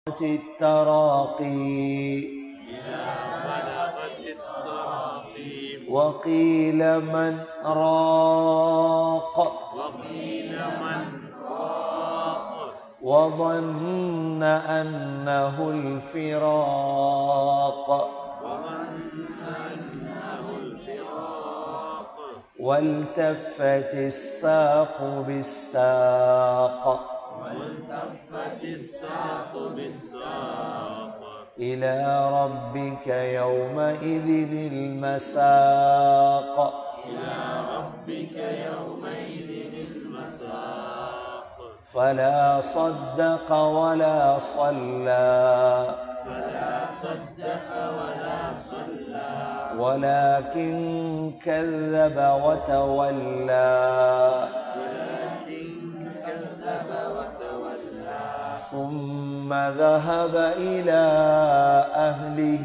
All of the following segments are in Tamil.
التراقي إذا بلغت التراقي وقيل من راق وقيل من راق وظن أنه الفراق وظن أنه الفراق والتفت الساق بالساق والتفت الساق بالساق إلى ربك يومئذ المساق إلى ربك يومئذ المساق فلا صدق ولا صلى فلا صدق ولا صلى ولكن كذب وتولى ولكن كذب وتولى ثم ذهب إلى أهله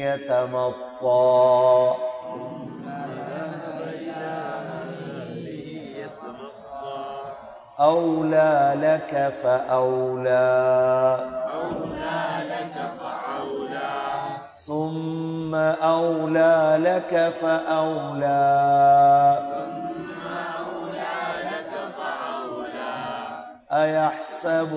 يتمطى ذهب إلى أهله يتمطى أولى لك فأولى أولى لك فأولى ثم أولى لك فأولى لك فأولى أيحسب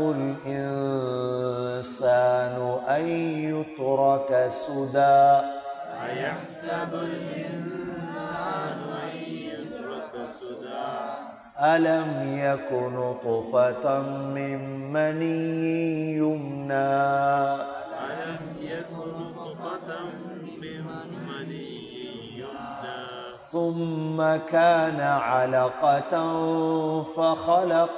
الإنسان أن يترك سدى أيحسب الإنسان أن يترك سدى ألم يك نطفة من مني يمنى ألم يكن نطفة من مني يمنى ثم كان علقة فخلق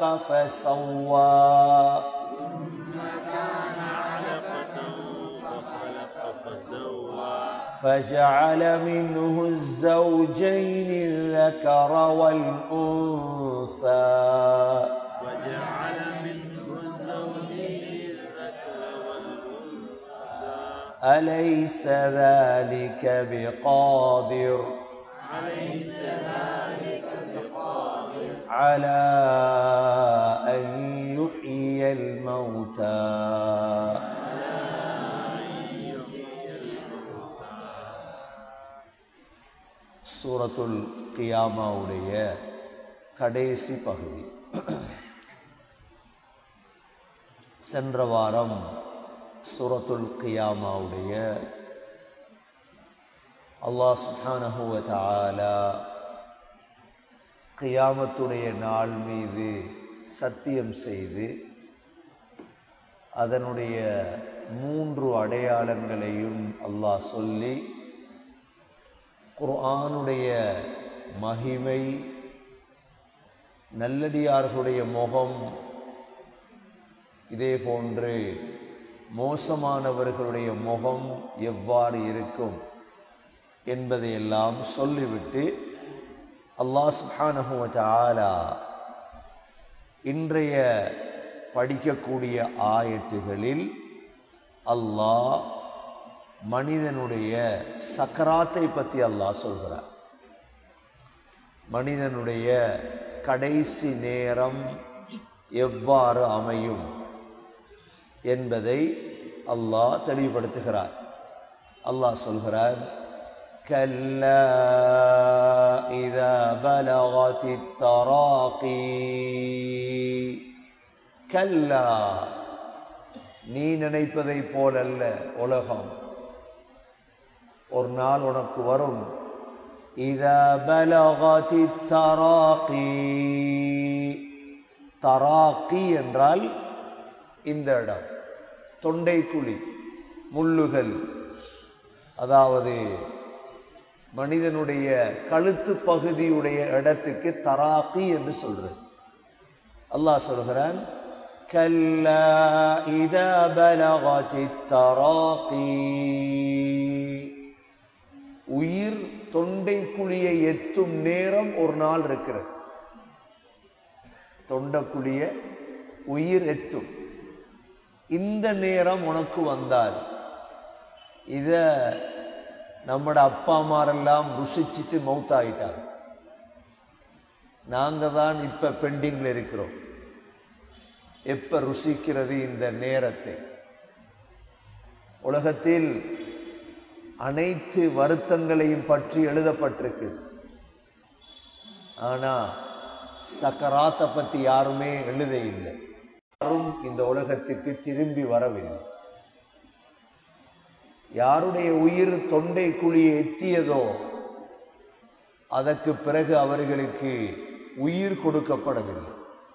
فسوى كان علقة فخلق فسوى فجعل منه الزوجين الذكر والأنثى وجعل منه الزوجين الذكر والأنثى أليس ذلك بقادر أليس ذلك بقادر على أن يحيي الموتى சூரத்துல் கியாமாவுடைய கடைசி பகுதி சென்ற வாரம் சூரத்துல் கியாமாவுடைய அல்லாஹ் சுப்ஹானஹு வ தஆலா கியாமத்துடைய நாள் மீது சத்தியம் செய்து அதனுடைய மூன்று அடையாளங்களையும் அல்லாஹ் சொல்லி குர்ஆனுடைய மகிமை நல்லடியார்களுடைய முகம் இதே போன்று மோசமானவர்களுடைய முகம் எவ்வாறு இருக்கும் என்பதையெல்லாம் சொல்லிவிட்டு அல்லாஹ் சுப்ஹானஹு வ தஆலா இன்றைய படிக்கக்கூடிய ஆயத்துகளில் அல்லாஹ் மனிதனுடைய சக்கராத்தை பற்றி அல்லாஹ் சொல்கிறார் மனிதனுடைய கடைசி நேரம் எவ்வாறு அமையும் என்பதை அல்லாஹ் தெளிவுபடுத்துகிறார் அல்லாஹ் சொல்கிறார் كلا إذا بلغت التراقي كلا நீ நினைப்பதைப் போலல்ல உலகம் ஒரு நாள் உனக்கு வரும் இதா பலகதி தராக்கி தராக்கி என்றால் இந்த இடம் தொண்டைக்குழி முள்ளுகள் அதாவது மனிதனுடைய கழுத்து பகுதியுடைய இடத்துக்கு தராக்கி என்று சொல்றது அல்லாஹ் சொல்கிறான் كلا إذا بلغت التراقي உயிர் தொண்டை குழியை எத்தும் நேரம் ஒரு நாள் இருக்கிறது தொண்டைக்குழிய உயிர் எத்தும் இந்த நேரம் உனக்கு வந்தால் இத நம்மட அப்பா அம்மாரெல்லாம் ருசிச்சிட்டு மௌத்தாயிட்டாங்க நாங்க தான் இப்ப பெண்டிங்ல இருக்கிறோம் எப்ப ருசிக்கிறது இந்த நேரத்தை உலகத்தில் அனைத்து வருத்தங்களையும் பற்றி எழுதப்பட்டிருக்கு ஆனா சக்கராத்தை பத்தி யாருமே எழுத இல்லை யாரும் இந்த உலகத்துக்கு திரும்பி வரவில்லை யாருடைய உயிர் தொண்டை குழியை எத்தியதோ அதற்கு பிறகு அவர்களுக்கு உயிர் கொடுக்கப்படவில்லை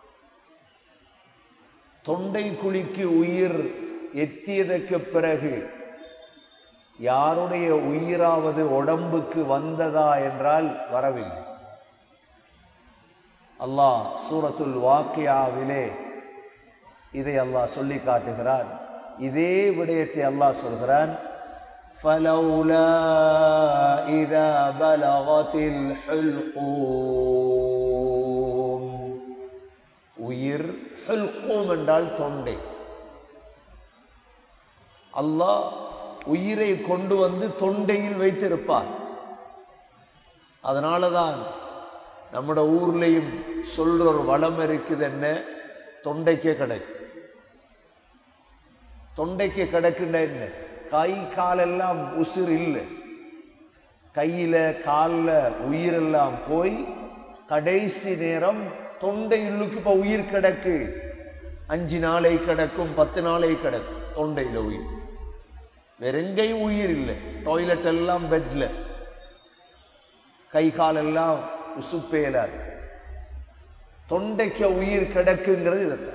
தொண்டை குழிக்கு உயிர் எத்தியதற்கு பிறகு யாருடைய உயிராவது உடம்புக்கு வந்ததா என்றால் வரவில்லை அல்லாஹ் சூரத்துல் வாக்கியாவிலே இதை அல்லாஹ் சொல்லி காட்டுகிறான் இதே விடயத்தை அல்லாஹ் சொல்கிறான் فلولا إذا بلغت الحلقوم உயிர் ஹுல்கூம் என்றால் தொண்டை அல்லாஹ் உயிரை கொண்டு வந்து தொண்டையில் வைத்திருப்பார் அதனாலதான் நம்மட ஊர்லயும் சொல்ற ஒரு வளம் இருக்குது என்ன தொண்டைக்கே கிடக்கு தொண்டைக்கு கிடக்குன்ற என்ன கை காலெல்லாம் உசுர் இல்லை கையில கால்ல உயிரெல்லாம் போய் கடைசி நேரம் தொண்டை உள்ளுக்கு இப்ப உயிர் கிடக்கு அஞ்சு நாளை கிடக்கும் பத்து நாளை கிடக்கும் தொண்டையில உயிர் வேற எங்கேயும் உயிர் இல்லை டாய்லெட் எல்லாம் பெட்ல கை காலெல்லாம் உசுப்பேலார் தொண்டைக்கு உயிர் கிடக்குங்கிறது இதுதான்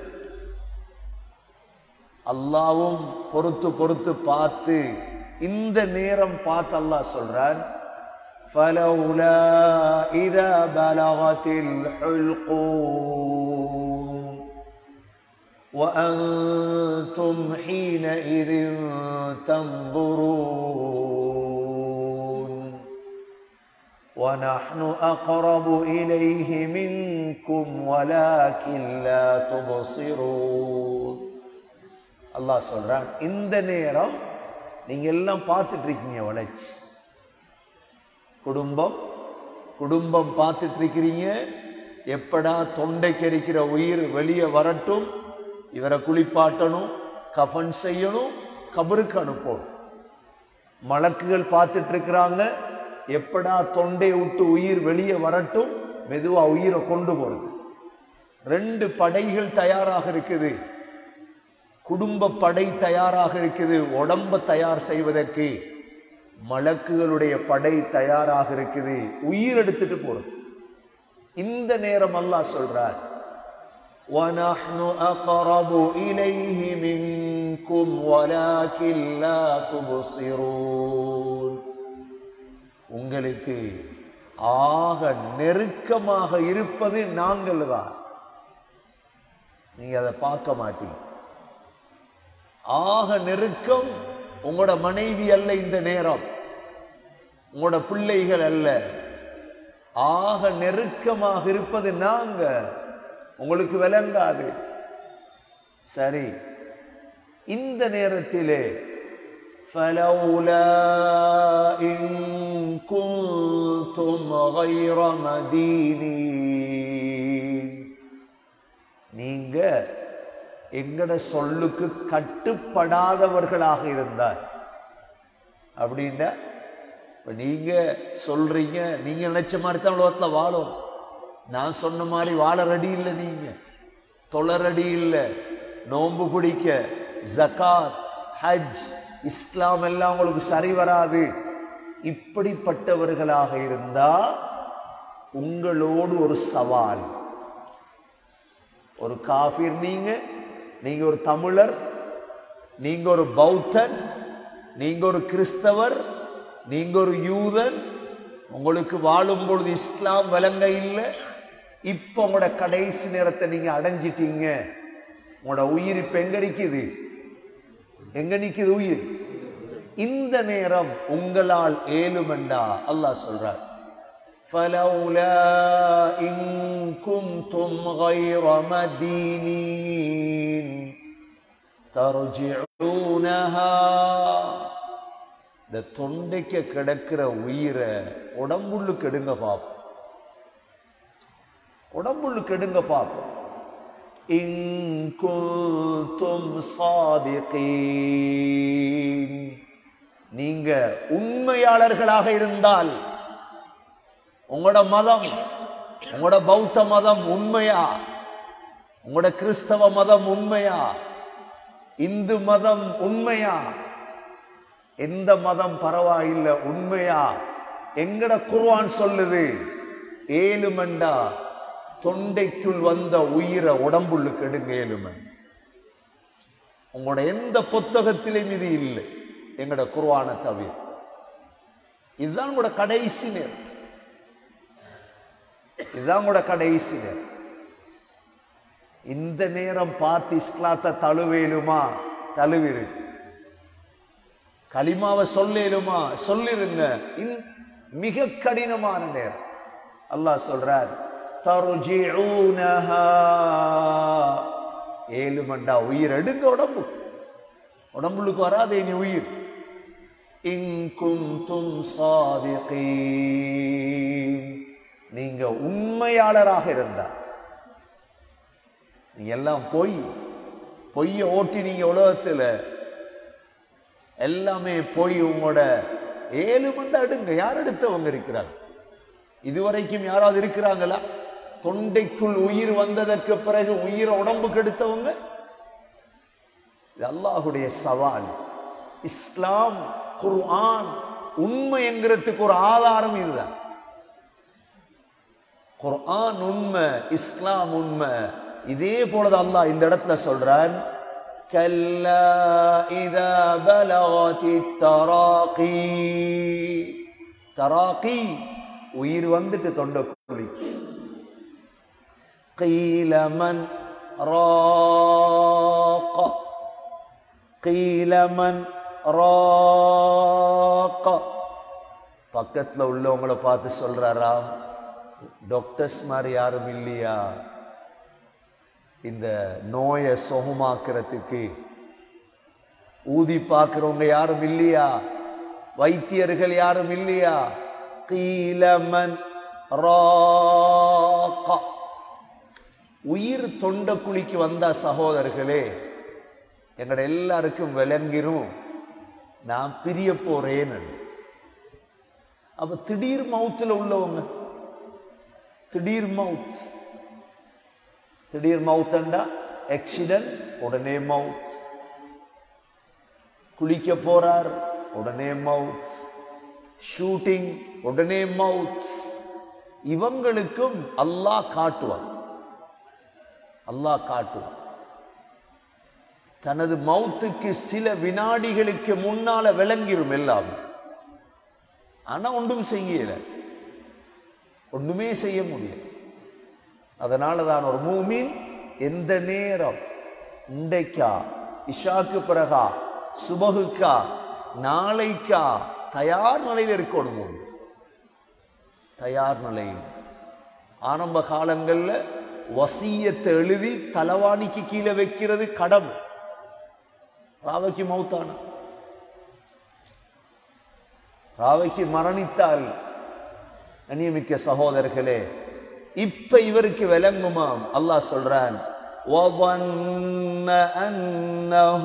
அல்லாவும் பொறுத்து பொறுத்து பார்த்து இந்த நேரம் பார்த்து அல்லாஹ் சொல்றான் فلولا إذا بلغت الحلقوم وأنتم حينئذ تنظرون ونحن أقرب إليه منكم ولكن لا تبصرون அல்லாஹ் சொல்றான் இந்த நேரம் நீங்க எல்லாம் பார்த்துட்டு இருக்கீங்க வளர்ச்சி குடும்பம் குடும்பம் பார்த்துட்டு இருக்கிறீங்க எப்படா தொண்டைக்கு இருக்கிற உயிர் வெளியே வரட்டும் இவரை குளிப்பாட்டணும் கஃன் செய்யணும் கபருக்கு அனுப்பணும் மலக்குகள் பார்த்துட்டு இருக்கிறாங்க எப்படா தொண்டை விட்டு உயிர் வெளியே வரட்டும் மெதுவா உயிரை கொண்டு போறது ரெண்டு படைகள் தயாராக இருக்குது குடும்ப படை தயாராக இருக்குது உடம்ப தயார் செய்வதற்கு மலக்குகளுடைய படை தயாராக இருக்குது உயிர் எடுத்துட்டு போறது இந்த நேரம் அல்லாஹ் சொல்றார் وَنَحْنُ أَقْرَبُ إِلَيْهِ مِنكُمْ وَلَكِنْ لَا تُبْصِرُونَ உங்களுக்கு ஆக நெருக்கமாக இருப்பது நாங்கள் தான் நீங்க அதை பார்க்க மாட்டீங்க ஆக நெருக்கம் உங்களோட மனைவி அல்ல இந்த நேரம் உங்களோட பிள்ளைகள் அல்ல ஆக நெருக்கமாக இருப்பது நாங்க உங்களுக்கு விளங்காது சரி இந்த நேரத்திலே فلولا إن كنتم غير مدينين நீங்க எங்கட சொல்லுக்கு கட்டுப்படாதவர்களாக இருந்தார் அப்படின்னா இப்ப நீங்க சொல்றீங்க நீங்க நினைச்ச மாதிரி தான் உலகத்துல வாழும் நான் சொன்ன மாதிரி வாழ ரெடி இல்லை நீங்க தொலை ரெடி இல்லை நோன்பு பிடிக்க ஜகாத் ஹஜ் இஸ்லாம் எல்லாம் உங்களுக்கு சரி வராது இப்படிப்பட்டவர்களாக இருந்தா உங்களோடு ஒரு சவால் ஒரு காஃபிர் நீங்க நீங்க ஒரு தமிழர் நீங்க ஒரு பௌத்தன் நீங்க ஒரு கிறிஸ்தவர் நீங்க ஒரு யூதன் உங்களுக்கு வாழும் பொழுது இஸ்லாம் விளங்க இல்லை இப்ப உங்களோட கடைசி நேரத்தை நீங்க அடைஞ்சிட்டீங்க உங்களோட உயிர் இப்ப எங்க நிக்குது எங்க நிக்குது உயிர் இந்த நேரம் உங்களால் ஏழுமெண்டா அல்லாஹ் சொல்றார் فلولا إن كنتم غير مدينين ترجعونها இந்த தொண்டைக்கு கிடக்கிற உயிரை உடம்புள்ளுக்கு எடுங்க பாப்போம் உடம்புள்ளுக்கு எடுங்க பாப்போம் இன் குந்தும் சாதிகீன் நீங்க உண்மையாளர்களாக இருந்தால் உங்களோட மதம் உங்களோட பௌத்த மதம் உண்மையா உங்களோட கிறிஸ்தவ மதம் உண்மையா இந்து மதம் உண்மையா எந்த மதம் பரவாயில்லை உண்மையா எங்கட குர்ஆன் சொல்லுது ஏழுமண்டா தொண்டைக்குள் வந்த உயிரை உடம்புள்ளுக்கு எடுங்க ஏழுமன் உங்களோட எந்த புத்தகத்திலும் இது இல்லை எங்கட குர்ஆனை தவிர இதுதான் உங்களோட கடைசி நேரம் இதுதான் உங்களோட கடைசி நேரம் இந்த நேரம் பார்த்து இஸ்லாத்தை தழுவேலுமா தழுவிரு களிமாவை சொல்லேலுமா சொல்லிருங்க இன் மிக கடினமான நேரம் அல்லாஹ் சொல்றார் தருஜிஊனஹா ஏழு மண்டா உயிர் எடுங்க உடம்பு உடம்புக்கு வராதே நீ உயிர் இங்கும் தும் சாதிகீன் நீங்க உண்மையாளராக இருந்தா நீங்க எல்லாம் பொய் பொய்ய ஓட்டி நீங்க உலகத்துல எல்லாமே பொய் உங்களோட ஏழு மண்டை எடுங்க யார் எடுத்தவங்க இருக்கிறாங்க இதுவரைக்கும் யாராவது இருக்கிறாங்களா தொண்டைக்குள் உயிர் வந்ததற்கு பிறகு உயிரை உடம்புக்கு எடுத்தவங்க இது அல்லாஹுடைய சவால் இஸ்லாம் குர்ஆன் உண்மை என்கிறதுக்கு ஒரு ஆதாரம் இதுதான் குர்ஆன் உண்மை இஸ்லாம் உண்மை இதே போலதான் அல்லாஹ் இந்த இடத்துல சொல்றான் كلا إذا بلغت التراقي தராக்கி உயிர் வந்துட்டு தொண்டக்குழி قيل من راق قيل من راق பக்கத்துல உள்ளவங்களை பார்த்து சொல்றாராம் டாக்டர்ஸ் மாதிரி யாரும் இல்லையா இந்த நோயை சுகமாக்குறதுக்கு ஊதி பார்க்கிறவங்க யாரும் இல்லையா வைத்தியர்கள் யாரும் இல்லையா கீலமன் ராக்கா உயிர் தொண்ட குழிக்கு வந்த சகோதரர்களே எங்கட எல்லாருக்கும் விளங்கிரும் நான் பிரிய போறேன்னு அப்ப திடீர் மவுத்துல உள்ளவங்க திடீர் மவுத் திடீர் மவுத்தண்டா ஆக்சிடென்ட் உடனே மவுத் குளிக்க போறார் உடனே மவுத் ஷூட்டிங் உடனே மவுத் இவங்களுக்கும் அல்லாஹ் காட்டுவான் அல்லாஹ் காட்டுவான் தனது மவுத்துக்கு சில வினாடிகளுக்கு முன்னால விளங்கிரும் எல்லாம் ஆனா ஒன்றும் செய்யல ஒண்ணுமே செய்ய முடியல அதனால தான் ஒரு மூமின் எந்த நேரம் இன்றைக்கா இஷாக்கு பிறகா சுபகுக்கா நாளைக்கா தயார் நிலையில் இருக்கணும் மூமி தயார் நிலையில் ஆரம்ப காலங்கள்ல வசியத்தை எழுதி தலவாணிக்கு கீழே வைக்கிறது கடமை ராவைக்கு மௌத்தான ராவைக்கு மரணித்தால் கண்ணியமிக்க சகோதரர்களே இப்ப இவருக்கு விளங்குமாம் அல்லாஹ் சொல்றான் وظن أنه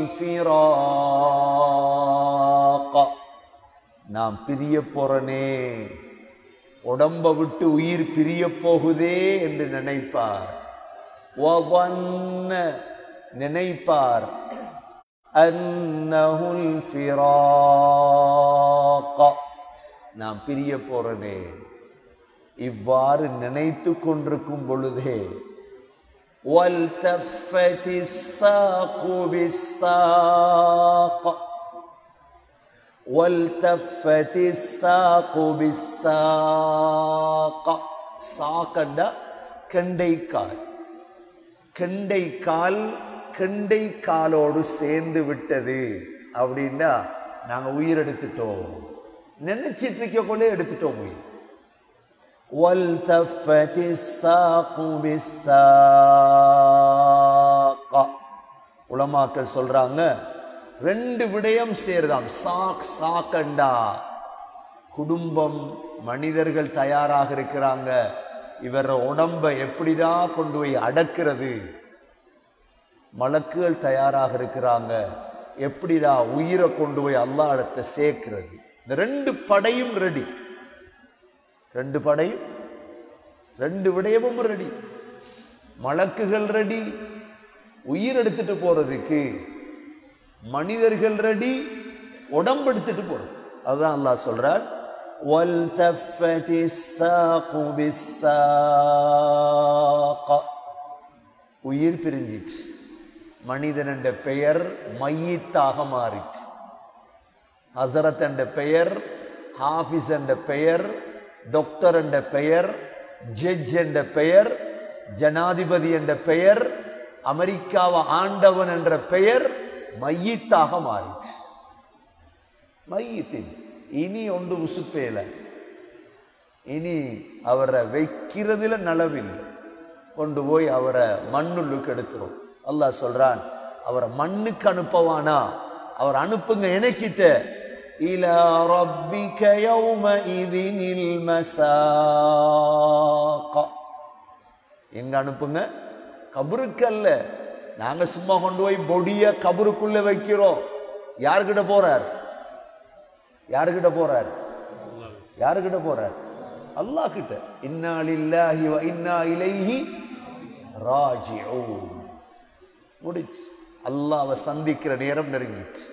الفراق நாம் பிரிய போறனே உடம்ப விட்டு உயிர் பிரிய போகுதே என்று நினைப்பார் وظن நினைப்பார் அன்னஹுல் ஃபிராக நாம் பிரிய போறனே இவ்வாறு நினைத்து கொண்டிருக்கும் பொழுதே وَالْتَفَّتِ السَّاقُ بِالسَّاقِ وَالْتَفَّتِ السَّاقُ بِالسَّاقِ சாக்கண்டா கெண்டைக்கால் கெண்டைக்கால் கெண்டைக்காலோடு சேர்ந்து விட்டது அப்படின்னா நாங்க உயிர் எடுத்துட்டோம் நினைச்சிட்டு இருக்கக்குள்ளே எடுத்துட்டோம் உயிர் وَالْتَفَّتِ السَّاقُ بِالسَّاقِ உலமாக்கள் சொல்றாங்க ரெண்டு விடயம் சேருதாம் சாக் சாக்கண்டா குடும்பம் மனிதர்கள் தயாராக இருக்கிறாங்க இவர உடம்ப எப்படிடா கொண்டு போய் அடக்கிறது மலக்குகள் தயாராக இருக்கிறாங்க எப்படிடா உயிரை கொண்டு போய் அல்லாஹ் இடத்த சேர்க்கிறது இந்த ரெண்டு படையும் ரெடி ரெண்டு படையும் ரெண்டு விடயமும் ரெடி மலக்குகள் ரெடி உயிர் எடுத்துட்டு போறதுக்கு மனிதர்கள் ரெடி உடம்பு எடுத்துட்டு போறது அதுதான் அல்லாஹ் சொல்றார் وَالْتَفَّتِ السَّاقُ بِالسَّاقَ உயிர் பிரிஞ்சிட்டு மனிதன் என்ற பெயர் மையத்தாக மாறிட்டு ஹசரத் என்ற பெயர் ஹாஃபிஸ் என்ற பெயர் டாக்டர் என்ற பெயர் ஜட்ஜ் என்ற பெயர் ஜனாதிபதி என்ற பெயர் அமெரிக்காவை ஆண்டவன் என்ற பெயர் மையத்தாக மாறிட்டு மையத்தின் இனி ஒன்று உசுப்பேல இனி அவரை வைக்கிறதுல நலவில் கொண்டு போய் அவரை மண்ணுள்ளுக்கு எடுத்துரும் அல்லாஹ் சொல்றான் அவரை மண்ணுக்கு அனுப்பவானா அவர் அனுப்புங்க எனக்கிட்ட இல ரப்பிக யௌமஇதினில் மசாக எங்க அனுப்புங்க கபருக்கு அல்ல நாங்க சும்மா கொண்டு போய் பொடிய கபருக்குள்ள வைக்கிறோம் யாருக்கிட்ட போறார் யாருக்கிட்ட போறார் யாருக்கிட்ட போறார் அல்லாஹ் கிட்ட இன்னா லில்லாஹி வ இன்னா இலைஹி ராஜிஊன் முடிச்சு அல்லாஹ்வை சந்திக்கிற நேரம் நெருங்கிச்சு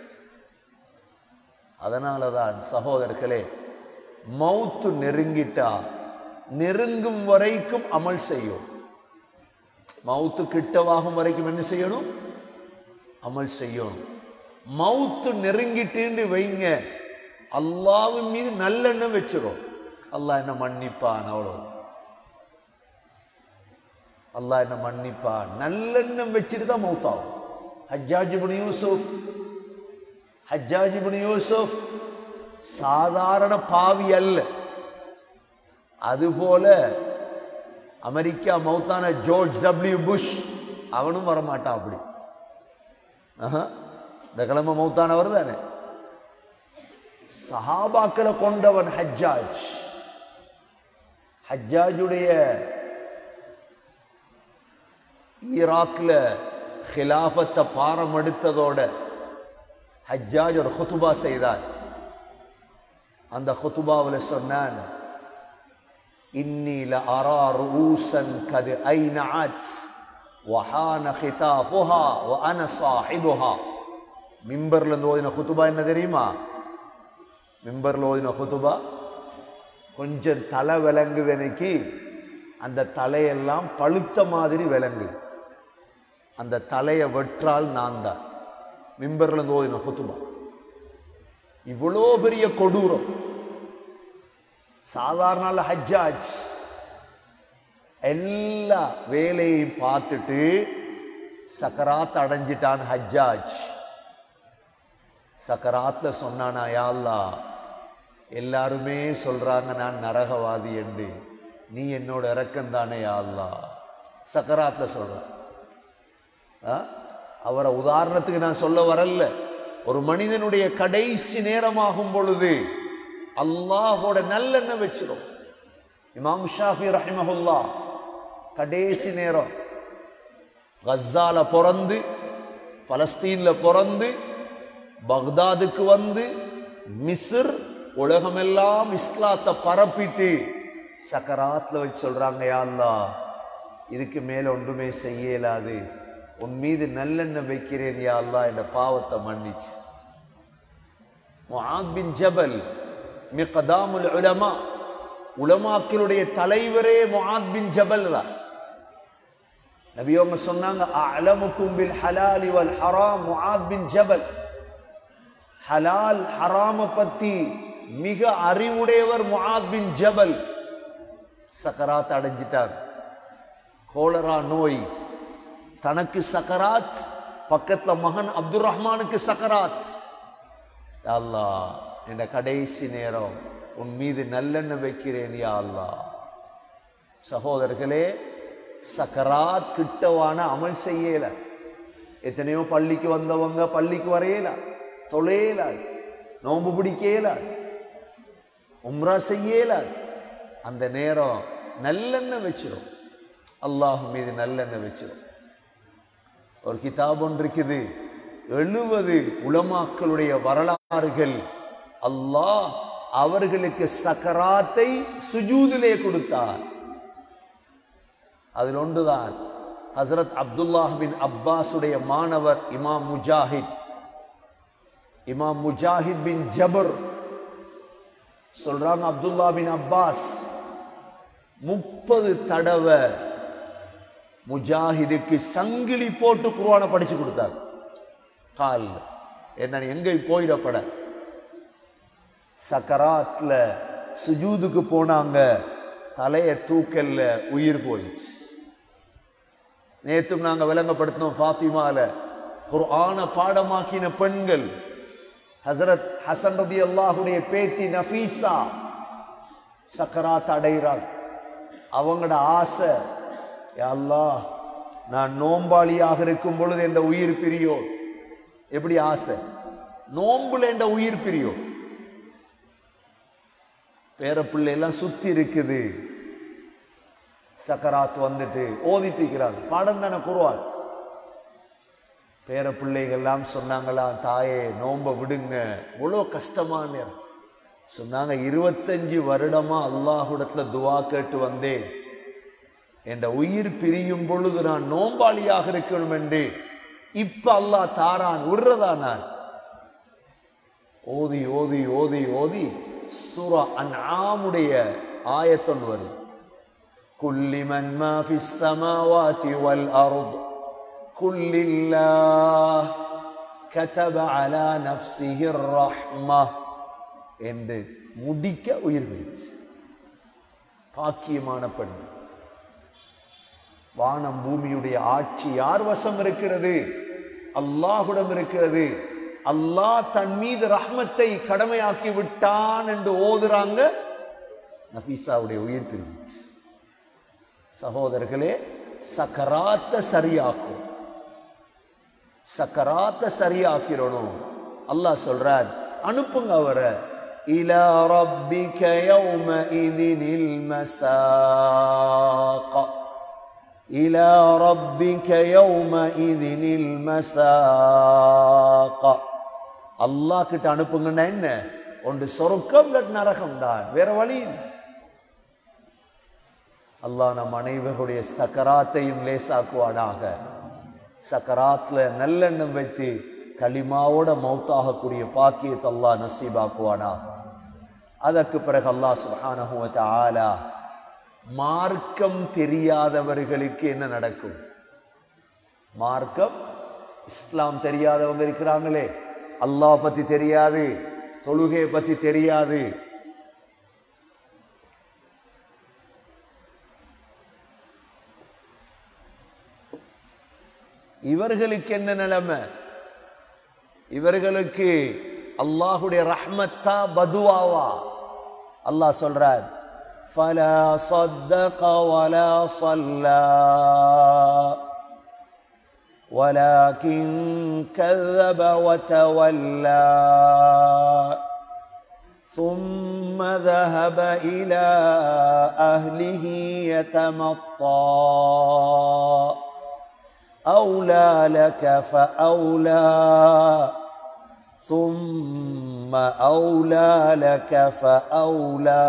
அதனால தான் சகோதரர்களே மௌத்து நெருங்கிட்டா நெருங்கும் வரைக்கும் அமல் செய்யும் மௌத்து கிட்டவாகும் வரைக்கும் என்ன செய்யணும் அமல் செய்யணும் மௌத்து நெருங்கிட்டு வைங்க அல்லாவின் மீது நல்லெண்ணம் வச்சிரும் அல்லாஹ் என்ன மன்னிப்பான் அவ்வளோ அல்லாஹ் என்ன மன்னிப்பான் நல்லெண்ணம் வச்சுட்டு தான் மௌத்தாகும் ஹஜ்ஜாஜ் இப்னு யூசுப் ஹஜ்ஜாஜ் இப்னு யூசுப் சாதாரண பாவி அல்ல அதுபோல அமெரிக்கா மௌத்தான ஜோர்ஜ் டபிள்யூ புஷ் அவனும் வரமாட்டான் அப்படி ஆஹா, இந்த கிழமை மௌத்தானவர் தானே சஹாபாக்களை கொண்டவன் ஹஜ்ஜாஜ் ஹஜ்ஜாஜுடைய ஈராக்ல ஹிலாஃபத்தை பாரம் எடுத்ததோட ஹஜ்ஜாஜ் ஒரு ஹுதுபா செய்தார் அந்த ஹுதுபாவில் சொன்னான் இன்னி லஅரா ரூசன் கது ஐனஅத் வஹான ஹிதாஃபுஹா வ அன சாஹிபுஹா மிம்பர்ல இருந்து ஓதின ஹுதுபா என்ன தெரியுமா மிம்பர்ல ஓதின ஹுதுபா கொஞ்சம் தலை விளங்குது எனக்கு அந்த தலையெல்லாம் பழுத்த மாதிரி விளங்குது அந்த தலையை வெற்றால் நான் தான் மிம்பர்ல இருந்து ஓதின ஹுதுபா இவ்வளோ பெரிய கொடூரம் சாதாரண ஆள் ஹஜ்ஜாஜ் எல்லா வேலையையும் பார்த்துட்டு சக்கராத் அடைஞ்சிட்டான் ஹஜ்ஜாஜ் சக்கராத்ல சொன்னானா யா அல்லாஹ் எல்லாருமே சொல்றாங்க நான் நரகவாதி என்று நீ என்னோட இறக்கம் தானே யா அல்லாஹ் சக்கராத்ல சொல்றேன் ஆ? அவரை உதாரணத்துக்கு நான் சொல்ல வரல ஒரு மனிதனுடைய கடைசி நேரமாகும் பொழுது அல்லாஹோட நல்லெண்ணம் வச்சிடும் இமாம் ஷாஃபி ரஹிமஹுல்லா கடைசி நேரம் கஸ்ஸால பிறந்து பலஸ்தீன்ல பிறந்து பக்தாதுக்கு வந்து மிஸ்ர் உலகமெல்லாம் இஸ்லாத்தை பரப்பிட்டு சக்கராத்ல வச்சு சொல்றாங்க யா அல்லாஹ் இதுக்கு மேல ஒன்றுமே செய்ய இயலாது உன் மீது நல்லெண்ணம் வைக்கிறேன் யா அல்லாஹ் என்ற பாவத்தை மன்னிச்சு முஆத் பின் ஜபல் மிக்தாமுல் உலமா உலமாக்களுடைய தலைவரே முஆத் பின் ஜபல் தான் நபி அவங்க சொன்னாங்க அலமுக்கும் பில் ஹலாலி வல் ஹராம் முஆத் பின் ஜபல் ஹலால் ஹராம பத்தி மிக அறிவுடையவர் முஆத் பின் ஜபல் சக்கராத் அடைஞ்சிட்டார் கோலரா நோய் தனக்கு சக்கராத் பக்கத்துல மகன் அப்துல் ரஹ்மானுக்கு சக்கராத் யா அல்லாஹ் என்ற கடைசி நேரம் உன் மீது நல்லெண்ணம் வைக்கிறேன் யா அல்லாஹ் சகோதரர்களே சக்கராத் கிட்டவான அமல் செய்யல எத்தனையோ பள்ளிக்கு வந்தவங்க பள்ளிக்கு வரையல தொலையல நோன்பு பிடிக்கல உம்ரா செய்யல அந்த நேரம் நல்லெண்ணெய் வச்சிரும் அல்லாஹ் மீது நல்லெண்ணெய் வச்சிரும் ஒரு கிதாப் ஒன்று இருக்குது எழுபது உலமாக்களுடைய வரலாறுகள் அல்லாஹ் அவர்களுக்கு சக்கராத்தை சுஜூதிலே கொடுத்தார் அதில் ஒன்றுதான் ஹசரத் அப்துல்லாஹ் பின் அப்பாஸுடைய மாணவர் இமாம் முஜாஹித் இமாம் முஜாஹித் பின் ஜபர் சொல்றாங்க அப்துல்லா பின் அப்பாஸ் முப்பது தடவை முஜாஹிதுக்கு சங்கிலி போட்டு குர்ஆனை படிச்சு கொடுத்தார் கால் என்ன எங்க போயிடப்பட சக்கராத்ல சுஜூதுக்கு போனாங்க தலைய தூக்கல்ல உயிர் போயிடுச்சு நேத்தும் நாங்க விளங்கப்படுத்தினோம் ஃபாத்திமால குர்ஆன பாடமாக்கின பெண்கள் ஹசரத் ஹசன் ரதி அல்லாஹுடைய பேத்தி நஃபீசா சக்கராத் அடைகிறாங்க அவங்களோட ஆசை யா அல்லாஹ் நான் நோம்பாளியாக இருக்கும் பொழுது என்ற உயிர் பிரியோ எப்படி ஆசை நோம்புல என்ற உயிர் பிரியோ பேரப்பிள்ளை எல்லாம் சுத்தி இருக்குது சக்கராத் வந்துட்டு ஓதிட்டு இருக்கிறாங்க பாடம் தானே குருவான் பேர பிள்ளைகள் எல்லாம் சொன்னாங்களா தாயே நோம்ப விடுங்க இவ்வளோ கஷ்டமான நேரம் சொன்னாங்க இருபத்தஞ்சு வருடமா அல்லாஹுடத்துல துவா கேட்டு வந்தேன் என்ற உயிர் பிரியும் பொழுது நான் நோம்பாளியாக இருக்கணும் என்று இப்ப அல்லாஹ் தாரான் விடுறதா நான் ஓதி ஓதி ஓதி ஓதி சூரா அன்ஆமுடைய ஆயத்தொன் வருது كل من ما في السماوات والأرض كل الله كتب على نفسه الرحمة என்று முடிக்க உயிர் வைத்து பாக்கியமான பெண் வானம் பூமியுடைய ஆட்சி யார் வசம் இருக்கிறது அல்லாஹுடம் இருக்கிறது அல்லாஹ் தன் மீது ரஹ்மத்தை கடமையாக்கி விட்டான் என்று ஓதுறாங்க நஃபீசாவுடைய உயிர் பிரிவிச்சு சகோதரர்களே சக்கராத்த சரியாக்கும் சக்கராத்த சரியாக்கிறணும் அல்லாஹ் சொல்றார் அனுப்புங்க அவரை இலா ரப்பிக யௌமஇதினில் மசாக இலா ரப்பிக யௌமஇதினில் மசாக அல்லாஹ் கிட்ட அனுப்புங்கன்னா என்ன ஒன்று சொர்க்கம் இல்லாட்டி நரகம் தான் வேற வழி இல்லை அல்லாஹ் நம் அனைவருடைய சக்கராத்தையும் லேசாக்குவானாக சக்கராத்ல நல்லெண்ணம் வைத்து களிமாவோட மௌத்தாகக்கூடிய பாக்கியத்தை அல்லாஹ் நசீபாக்குவானா அதற்கு பிறகு அல்லாஹ் சுப்ஹானஹு வ தஆலா மார்க்கம் தெரியாதவர்களுக்கு என்ன நடக்கும் மார்க்கம் இஸ்லாம் தெரியாதவங்க இருக்கிறாங்களே அல்லாஹ் பத்தி தெரியாது தொழுகையை பத்தி தெரியாது இவர்களுக்கு என்ன நிலைமை இவர்களுக்கு அல்லாஹுடைய ரஹ்மத்தா பதுவாவா அல்லாஹ் சொல்றார் فلا صدق ولا صلى ولكن كذب وتولى ثم ذهب إلى أهله يتمطى أولى لك فأولى ثم أولى لك فأولى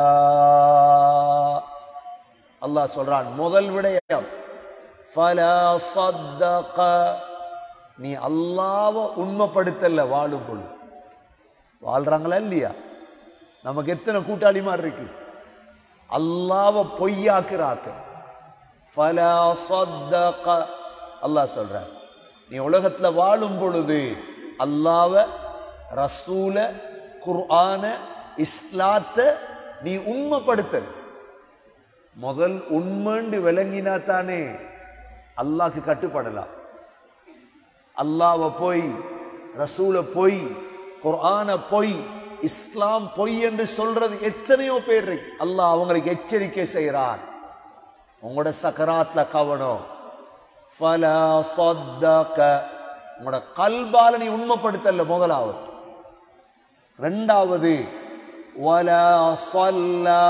அல்லாஹ் சொல்றான் முதல் விடயம் ஃபலா صدق நீ அல்லாஹ்வை உண்மைப்படுத்தல வாழும் பொழுது வாழ்றாங்களா இல்லையா நமக்கு எத்தனை கூட்டாளி மாதிரி இருக்கு அல்லாஹ்வை பொய்யாக்குறாக்க ஃபலா صدق அல்லாஹ் சொல்றார் நீ உலகத்துல வாழும் பொழுது அல்லாவ ரசூல குர்ஆன இஸ்லாத்த நீ உண்மைப்படுத்தல் முதல் உண்மைண்டு விளங்கினா தானே அல்லாஹ்க்கு கட்டுப்படலாம் அல்லாஹ்வ போய் ரசூல பொய் குர்ஆன பொய் இஸ்லாம் பொய் என்று சொல்றது எத்தனையோ பேர் இருக்கு அல்லாஹ் அவங்களுக்கு எச்சரிக்கை செய்கிறான் உங்களோட சக்கராத்ல கவனம் ஃபலா صدق உங்களோட கல்பால நீ உண்மைப்படுத்தல முதலாவது ரெண்டாவது வலா صلى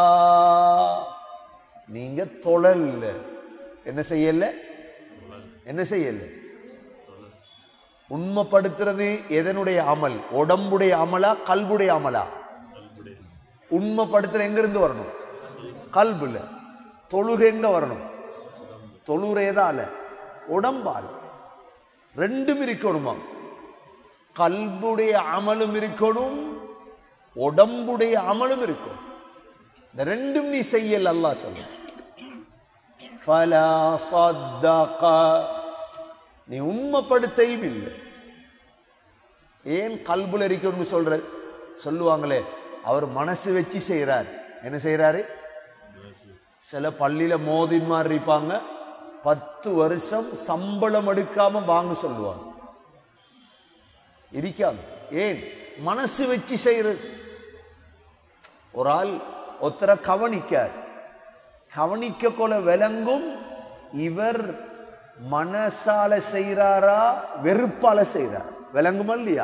நீங்க தொழல்ல என்ன செய்யல என்ன செய்யல உண்மைப்படுத்துறது எதனுடைய அமல் உடம்புடைய அமலா கல்புடைய அமலா உண்மைப்படுத்துற எங்க இருந்து வரணும் கல்புல தொழுகை எங்க வரணும் தொழுறேதால உடம்பால் ரெண்டும் இருக்கணுமா கல்புடைய அமலும் இருக்கணும் உடம்புடைய அமலும் இருக்கும் இந்த ரெண்டும் நீ செய்யல அல்லாஹ் சொல்ல ஃபலா صدق நீ உண்மைப்படுத்தையும் இல்லை ஏன் கல்புல இருக்கணும்னு சொல்ற சொல்லுவாங்களே அவர் மனசு வச்சு செய்றார் என்ன செய்றாரு சில பள்ளியில மோதின்மார் இருப்பாங்க பத்து வருஷம் சம்பளம் எடுக்காம வாங்க சொல்லுவாங்க இருக்காங்க ஏன் மனசு வச்சு செய்யறது ஒரு ஆள் ஒருத்தரை கவனிக்கார் கவனிக்க கொள்ள விளங்கும் இவர் மனசால செய்றாரா வெறுப்பால செய்றார் விளங்குமா இல்லையா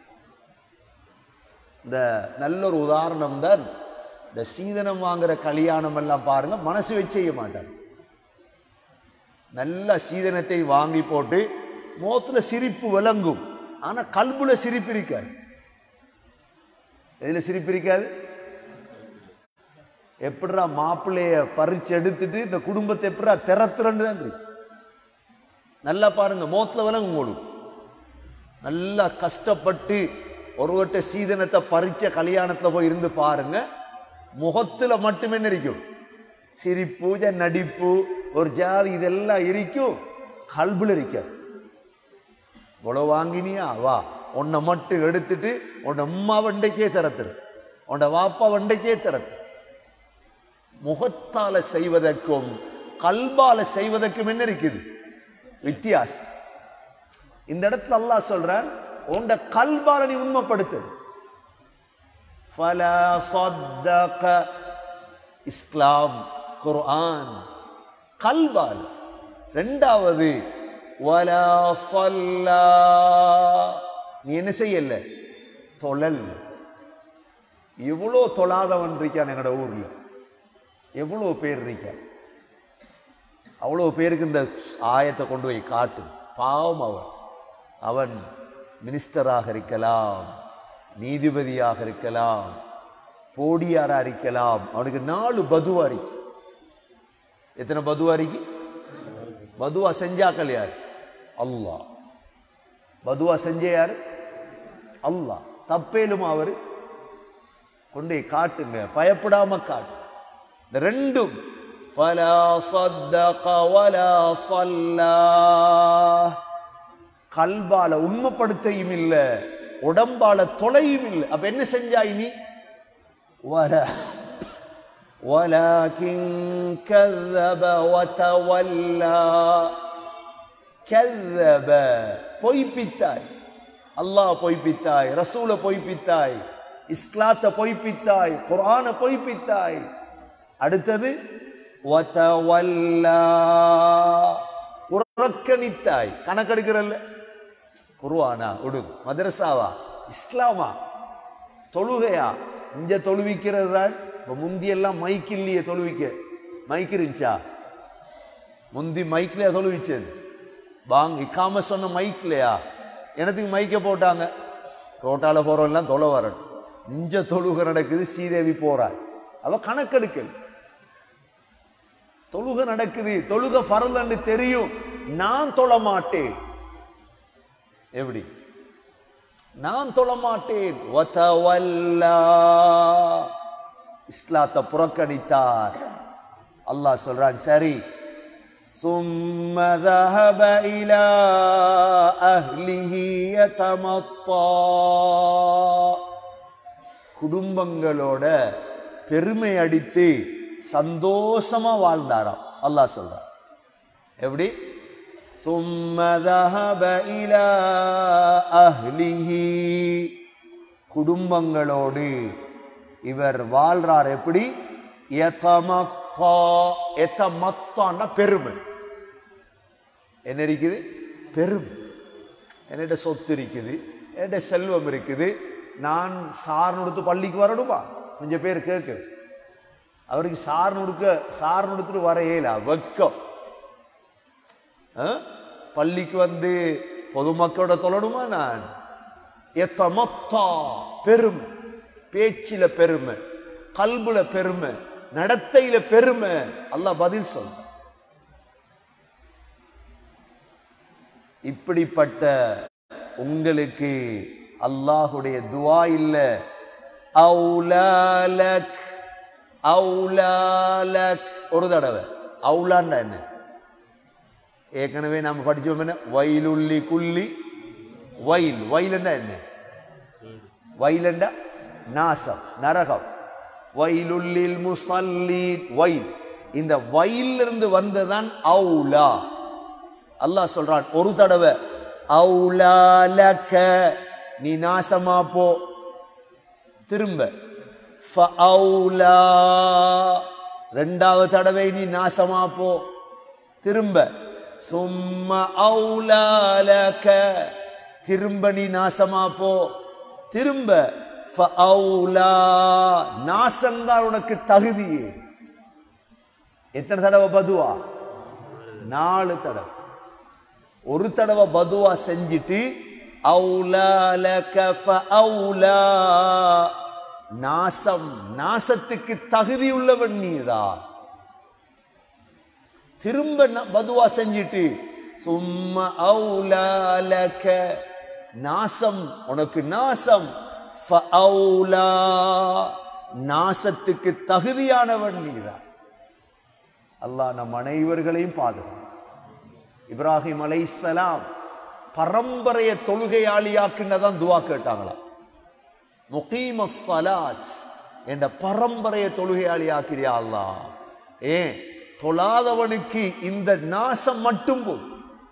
இந்த நல்ல ஒரு உதாரணம் தான் இந்த சீதனம் வாங்குற கல்யாணம் எல்லாம் பாருங்க மனசு வச்சு செய்ய மாட்டாங்க நல்ல சீதனத்தை வாங்கி போட்டு முகத்துல சிரிப்பு விளங்கும் ஆனா கல்புல சிரிப்பு இருக்காது எதுல சிரிப்பு இருக்காது எப்படிடா மாப்பிள்ளைய பறிச்சு எடுத்துட்டு இந்த குடும்பத்தை எப்படிடா திறத்துறன்னு தான் இருக்கு. நல்லா பாருங்க மோத்துல விளங்கும் உங்களுக்கு நல்லா கஷ்டப்பட்டு ஒருவட்ட சீதனத்தை பறிச்ச கல்யாணத்துல போய் இருந்து பாருங்க முகத்துல மட்டுமே என்ன இருக்கும் சிரிப்பு ஜ- நடிப்பு ஒரு ஜாதி இதெல்லாம் இருக்கும் கல்புல இருக்காது இவ்வளவு வாங்கினியா வா உன்னை மட்டும் எடுத்துட்டு உன்னை அம்மா வண்டைக்கே திறத்துரு உன்னை வாப்பா வண்டைக்கே திறத்து முகத்தால செய்வதற்கும் கல்பால செய்வதற்கும் என்ன இருக்குது வித்தியாசம் இந்த இடத்துல அல்லாஹ் சொல்றான் உண்ட கல்பால நீ உண்மைப்படுத்து ஃபலா صدق இஸ்லாம் குர்ஆன் கல்பால் ரெண்டாவது வலா صلى நீ என்ன செய்யல தொழல் எவ்வளோ தொழாதவன் இருக்கான் எங்கட ஊர்ல எவ்வளோ பேர் இருக்கான் அவ்வளோ பேருக்கு இந்த ஆயத்தை கொண்டு போய் காட்டு பாவம் அவன் அவன் மினிஸ்டராக இருக்கலாம் நீதிபதியாக இருக்கலாம் போடியாரா இருக்கலாம் அவனுக்கு நாலு பதுவா இருக்கு எத்தனை பதுவா இருக்கு பதுவா செஞ்சாக்கள் யார் அல்லாஹ் பதுவா செஞ்ச யாரு அல்லாஹ் தப்பேலும் அவரு கொண்டே காட்டுங்க பயப்படாம காட்டு இந்த ரெண்டும் فلا صدق ولا صلى கல்பால உண்மைப்படுத்தையும் இல்ல உடம்பால தொலையும் இல்லை அப்ப என்ன செஞ்சாய் நீ ولا ولكن كذب وتولى كذب பொய்ப்பித்தாய் அல்லாஹ் பொய்ப்பித்தாய் ரசூல பொய்ப்பித்தாய் இஸ்லாத்தை பொய்ப்பித்தாய் குர்ஆனை பொய்ப்பித்தாய் அடுத்தது وتولى புறக்கணித்தாய் கணக்கெடுக்கிறல்ல குருவானா உடு மதரசாவா இஸ்லாமா தொழுகையா இங்க தொழுவிக்கிறது தான் இப்ப முந்தியெல்லாம் மைக் இல்லையே தொழுவிக்க மைக் இருந்துச்சா முந்தி மைக்லயா தொழுவிச்சது பாங் இக்காம சொன்ன மைக்லையா எனத்துக்கு மைக்க போட்டாங்க ரோட்டால போறவெல்லாம் தொலை வரட்டும் இஞ்ச தொழுகை நடக்குது ஸ்ரீதேவி போறாள் அவ கணக்கெடுக்கல் தொழுகை நடக்குது தொழுகை பரலன்னு தெரியும் நான் தொழ மாட்டேன் எப்படி நான் தொழ மாட்டேன் வதவல்லா. இஸ்லாத்தை புறக்கணித்தார் அல்லாஹ் சொல்றான் சரி ثم ذهب إلى أهله يتمطى குடும்பங்களோட பெருமை அடித்து சந்தோஷமா வாழ்ந்தாராம் அல்லாஹ் சொல்றான் எப்படி ثم ذهب إلى أهله குடும்பங்களோடு இவர் வாழ்றார் எப்படி எதமத்தா எதமத்தான்னா பெருமை என்ன இருக்குது பெருமை என்னிட சொத்து இருக்குது என்னிட செல்வம் இருக்குது நான் சார் நுடுத்து பள்ளிக்கு வரணுமா கொஞ்சம் பேர் கேட்கு அவருக்கு சார் நுடுக்க சார் நுடுத்துட்டு வர இயலா வெக்கம் ஆ? பள்ளிக்கு வந்து பொதுமக்களோட தொழணுமா நான் எத்தமத்தா பெருமை பேச்சில பெருமை கல்புல பெருமை நடத்தையில பெருமை அல்லாஹ் பதில் சொல்ற இப்படிப்பட்ட உங்களுக்கு அல்லாஹுடைய துவா இல்ல அவுலாலக் அவுலாலக் ஒரு தடவை அவுலாண்டா என்ன ஏற்கனவே நாம படிச்சோம் என்ன வயலுள்ளி குள்ளி வயல் வயலுண்டா என்ன வயலுண்டா நாசம் நரகம் வயலுள்ளில் முசல்லி வயல் இந்த வயலிருந்து வந்ததான் அவுலா அல்லாஹ் சொல்றான் ஒரு தடவை அவுலாலக நீ நாசமா போ திரும்ப ஃபஅவுலா ரெண்டாவது தடவை நீ நாசமா போ திரும்ப சும்மா அவுலாலக திரும்ப நீ நாசமா போ திரும்ப ஃபஅவுலா நாசம்தான் உனக்கு தகுதியே எத்தனை தடவை பதுவா நாலு தடவை ஒரு தடவை பதுவா செஞ்சிட்டு அவுலாலக ஃபஅவுலா நாசம் நாசத்துக்கு தகுதி உள்ளவன் நீதான் திரும்ப ந- பதுவா செஞ்சிட்டு சும்மா அவுலாலக நாசம் உனக்கு நாசம் ஃபஅவுலா நாசத்துக்கு தகுதியானவன் நீதான் அல்லாஹ் நம் அனைவர்களையும் பாதுகாப்பு இப்ராஹிம் அலைஹிஸ்ஸலாம் பரம்பரைய தொழுகையாளியாக்குன்னதான் துவா கேட்டாங்களா முகீம சலாத் என்ற பரம்பரைய தொழுகையாளி ஆக்கிறியா அல்லாஹ் ஏன் தொழாதவனுக்கு இந்த நாசம் மட்டும் போதும்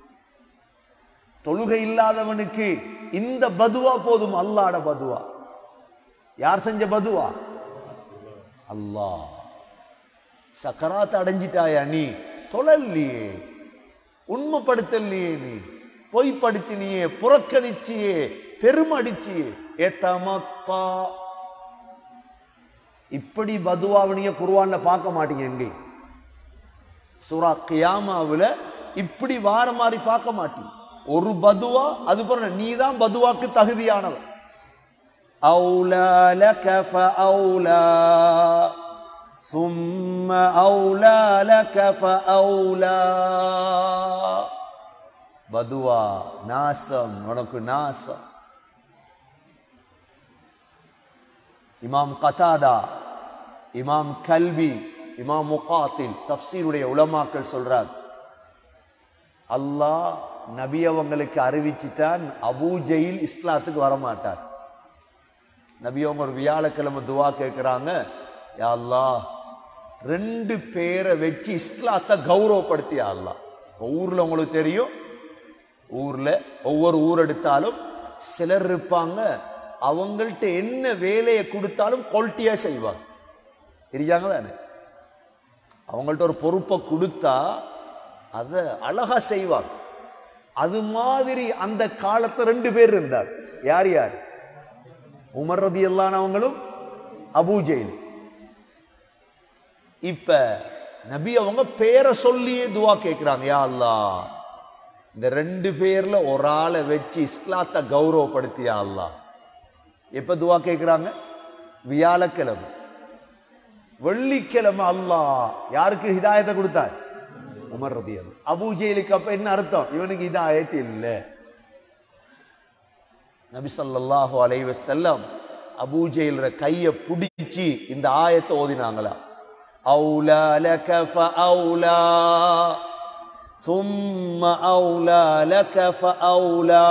தொழுகை இல்லாதவனுக்கு இந்த பதுவா போதும் அல்லாட பதுவா யார் செஞ்ச பதுவா அல்லாஹ் சக்கராத் அடைஞ்சிட்டாயா நீ தொழல்லையே உண்மைப்படுத்தலையே நீ பொய்ப்படுத்தினியே புறக்கணிச்சியே பெருமடிச்சியே ஏத்தமத்தா இப்படி பதுவாவை நீங்க குர்ஆன்ல பார்க்க மாட்டீங்க எங்கே சூரா கியாமாவுல இப்படி வார மாதிரி பார்க்க மாட்டீங்க ஒரு பதுவா அது போற நீ தான் பதுவாக்கு தகுதியானவன் أولى لك فأولى ثم أولى لك فأولى பதுவா நாசம் உனக்கு நாசம் இமாம் கதாதா இமாம் கல்வி இமாம் முகாத்தில் தஃப்சீருடைய உலமாக்கள் சொல்றார் அல்லாஹ் நபி அவங்களுக்கு அறிவிச்சிட்டான் அபூ ஜெயில் இஸ்லாத்துக்கு வரமாட்டார் நபி அவங்க ஒரு வியாழக்கிழமை துவா கேட்கிறாங்க யா அல்லாஹ் ரெண்டு பேரை வச்சு இஸ்லாத்தை கௌரவப்படுத்தியா அல்லாஹ் ஊர்ல உங்களுக்கு தெரியும் ஊர்ல ஒவ்வொரு ஊர் எடுத்தாலும் சிலர் இருப்பாங்க அவங்கள்ட்ட என்ன வேலையை கொடுத்தாலும் குவாலிட்டியா செய்வாங்க இருக்காங்க தானே அவங்கள்ட்ட ஒரு பொறுப்பை கொடுத்தா அதை அழகா செய்வாங்க அது மாதிரி அந்த காலத்துல ரெண்டு பேர் இருந்தார் யார் யார் உமர் ரதி அவங்களும் அபூஜெயில் இப்ப நபி அவங்க பேரை சொல்லியே துவா கேட்கிறாங்க யா அல்லாஹ் இந்த ரெண்டு பேர்ல ஒரு ஆளை வச்சு இஸ்லாத்தை கௌரவப்படுத்தியா அல்லாஹ் எப்ப துவா கேட்கிறாங்க வியாழக்கிழமை வெள்ளிக்கிழமை அல்லாஹ் யாருக்கு ஹிதாயத்தை கொடுத்தார் உமர் ரதி அபூஜெயிலுக்கு அப்ப என்ன அர்த்தம் இவனுக்கு ஹிதாயத்து இல்லை நபி ஸல்லல்லாஹு அலைஹி வஸல்லம் அபூஜெயில்ற கைய பிடிச்சி இந்த ஆயத்தை ஓதினாங்களா அவுலா லக ஃபஅவுலா ثم أولى لك فأولى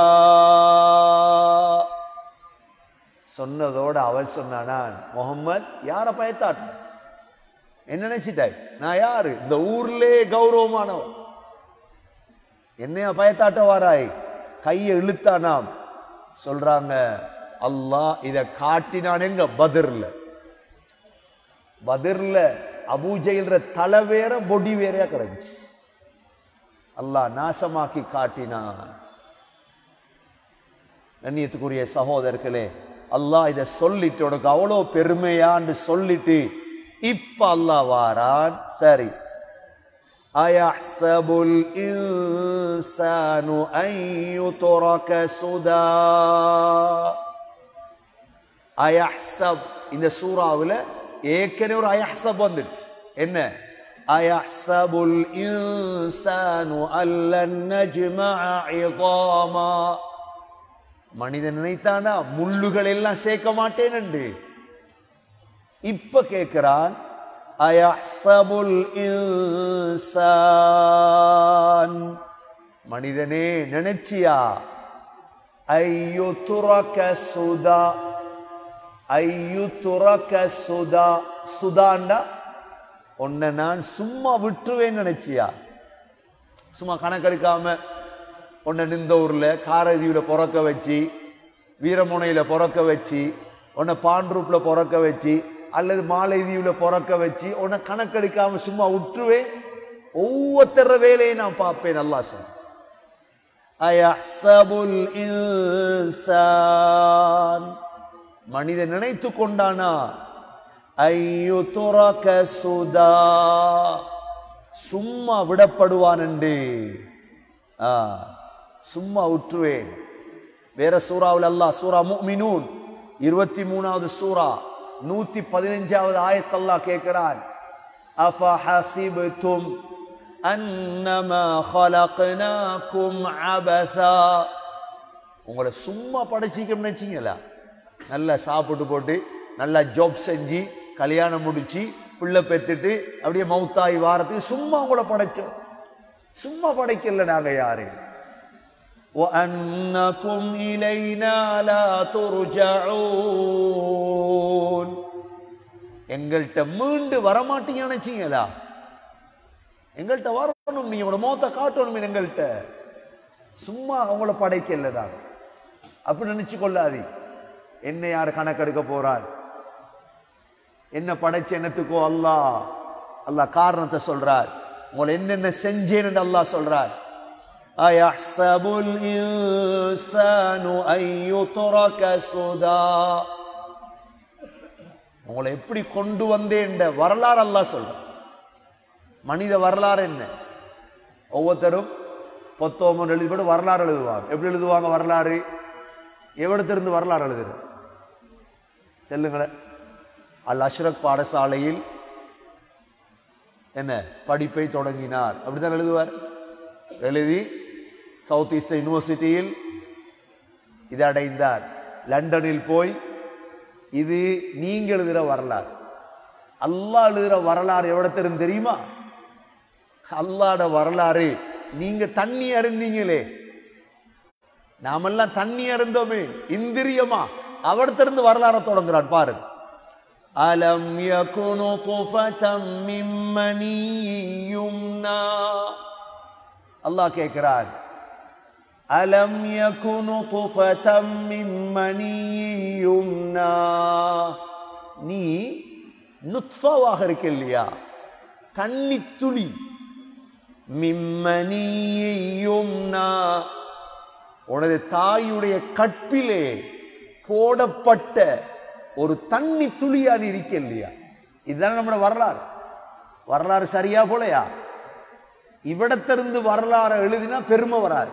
சொன்னதோட அவள் சொன்னான் முகம்மது யார பயத்தாட்ட என்ன நினைச்சிட்டாய் நான் யாரு இந்த ஊர்லே கௌரவமானவன் என்னைய பயத்தாட்ட வாராய் கையை இழுத்தானாம் சொல்றாங்க அல்லாஹ் இத காட்டினான் எங்க பதிர்ல பதிர்ல அபூஜெயில்ற தலை வேற பொடி வேறையா கிடந்துச்சு அல்லாஹ் நாசமாக்கி காட்டினான் கண்ணியத்துக்குரிய சகோதரர்களே அல்லாஹ் இத சொல்லிட்டு உனக்கு அவ்வளோ பெருமையான்னு சொல்லிட்டு இப்ப அல்லாஹ் வாரான் சரி أيحسب الإنسان أن يترك سدى அயஹ்சப் இந்த சூறாவுல ஏற்கனவே ஒரு அயஹ்சப் வந்துட்டு என்ன அயஹ்சபுல் இன்சானு அல்லன் நஜ்மஅ இதாமா மனிதன் நினைத்தானா முள்ளுகள் எல்லாம் சேர்க்க மாட்டேன் என்று இப்ப கேட்கிறான் அயஹ்சபுல் இன்சான் மனிதனே நினைச்சியா ஐயோ துறக்க சுதா ஐயு துறக்க சுதா சுதாண்டா உன்னை நான் சும்மா விட்டுருவேன்னு நினைச்சியா சும்மா கணக்கெடுக்காம உன்னை நிந்த ஊர்ல காரதீவுல பிறக்க வச்சு வீரமுனையில பிறக்க வச்சு உன்னை பாண்ட்ரூப்ல பிறக்க வச்சு அல்லது மாலைதீவுல பிறக்க வச்சு உன்னை கணக்கெடுக்காம சும்மா விட்டுருவேன் ஒவ்வொருத்தர வேலையை நான் பார்ப்பேன் நல்லா சொன்ன அயஹ்சபுல் இன்சான் மனிதன் நினைத்து கொண்டானா ஐயோ துறக்க சுதா சும்மா விடப்படுவான் என்று ஆ, சும்மா உற்றுவேன் வேற சூறாவில் அல்லாஹ் சூரா முஃமினூன் இருபத்தி மூணாவது சூரா நூத்தி பதினஞ்சாவது ஆயத்தல்லாஹ் கேட்கிறான் அஃபஹசிப்தும் அன்னமா خلقناكم عبثا உங்களை சும்மா படைச்சிக்கணும்னு நினைச்சீங்களா நல்லா சாப்பிட்டு போட்டு நல்லா ஜாப் செஞ்சு கல்யாணம் முடிச்சு பிள்ளை பெத்துட்டு அப்படியே மௌத்தாய் வாரத்துக்கு சும்மா உங்களை படைச்சோம் சும்மா படைக்கல நாங்க யாரு وأنكم إلينا لا ترجعون எங்கள்கிட்ட மீண்டு வரமாட்டீங்க நினைச்சீங்களா எங்கள்கிட்ட வரணும் நீங்க உங்களோட மோத்த காட்டணும் எங்கள்கிட்ட சும்மா அவங்கள படைக்கல தான் அப்படி நினைச்சு கொள்ளாதி என்ன யார் கணக்கெடுக்க போறார் என்ன படைச்ச என்னத்துக்கோ அல்லாஹ் அல்லாஹ் காரணத்தை சொல்றார் உங்களை என்னென்ன செஞ்சேன்னு அல்லாஹ் சொல்றார் أيحسب الإنسان أن يترك سدى உங்களை எப்படி கொண்டு வந்தேன் வரலாறு அல்லாஹ் சொல்ற மனித வரலாறு என்ன ஒவ்வொருத்தரும் பொத்தோமன் எழுதிப்பட்டு வரலாறு எழுதுவாங்க எப்படி எழுதுவாங்க வரலாறு எவ்விடத்திலிருந்து வரலாறு எழுதுற செல்லுங்களேன் அல் அஷ்ரக் பாடசாலையில் என்ன படிப்பை தொடங்கினார் அப்படிதான் எழுதுவார் எழுதி சவுத் ஈஸ்ட் யூனிவர்சிட்டியில் இது அடைந்தார் லண்டனில் போய் இது நீங்க எழுதுற வரலாறு அல்லாஹ் எழுதுற வரலாறு எவ்வளத்திலும் தெரியுமா அல்லாட வரலாறு நீங்க தண்ணி அருந்தீங்களே நாமெல்லாம் தண்ணி அருந்தோமே இந்திரியமா அவடத்திலிருந்து வரலாற தொடங்குறான் பாருங்க அலம் யகுனு துஃபதம் மின் மனியும்னா அல்லாஹ் கேட்கிறான் அலம் யகுனு துஃபதம் மின் மனியும்னா நீ நுத்ஃபாவாக இருக்க இல்லையா தண்ணி துளி மிம்மனியும்னா உனது தாயுடைய கற்பிலே போடப்பட்ட ஒரு தண்ணி துளியா நீ இருக்க இல்லையா இதுதான் நம்மளோட வரலாறு வரலாறு சரியா போலையா இவ்விடத்திலிருந்து வரலாறு எழுதினா பெருமை வராது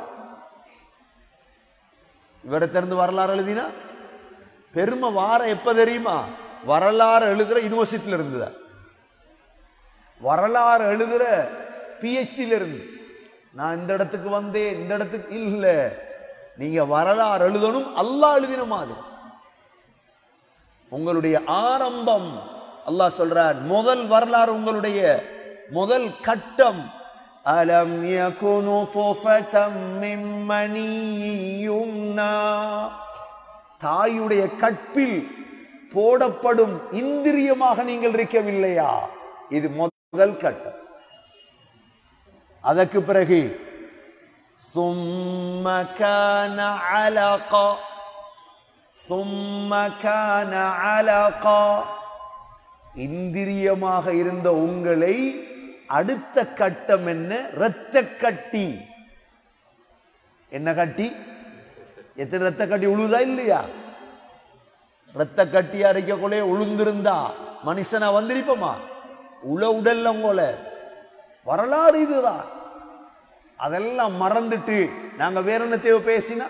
இவ்விடத்திலிருந்து வரலாறு எழுதினா பெருமை வார எப்ப தெரியுமா வரலாறு எழுதுற யூனிவர்சிட்டியில இருந்துதா வரலாறு எழுதுற பிஹெச்டில இருந்து நான் இந்த இடத்துக்கு வந்தேன் இந்த இடத்துக்கு இல்ல நீங்க வரலாறு எழுதணும் அல்லாஹ் எழுதின மாதிரி உங்களுடைய ஆரம்பம் அல்லாஹ் சொல்றார் முதல் வரலாறு உங்களுடைய முதல் கட்டம் அலம் யகுனு துஃபதம் மின் மனியும்னா தாயுடைய கற்பில் போடப்படும் இந்திரியமாக நீங்கள் இருக்கவில்லையா இது முதல் கட்டம் அதற்கு பிறகு ثم كان علقا ثم كان علقا இந்திரியமாக இருந்த உங்களை அடுத்த கட்டம் என்ன இரத்த கட்டி என்ன கட்டி எத்தனை ரத்த கட்டி உழுதா இல்லையா ரத்த கட்டி அரைக்கக்குள்ளே உளுந்திருந்தா மனுஷனா வந்திருப்போமா உள உடல்ல உங்கள வரலாறு இதுதான் அதெல்லாம் மறந்துட்டு நாங்க வேற என்ன தேவை பேசினா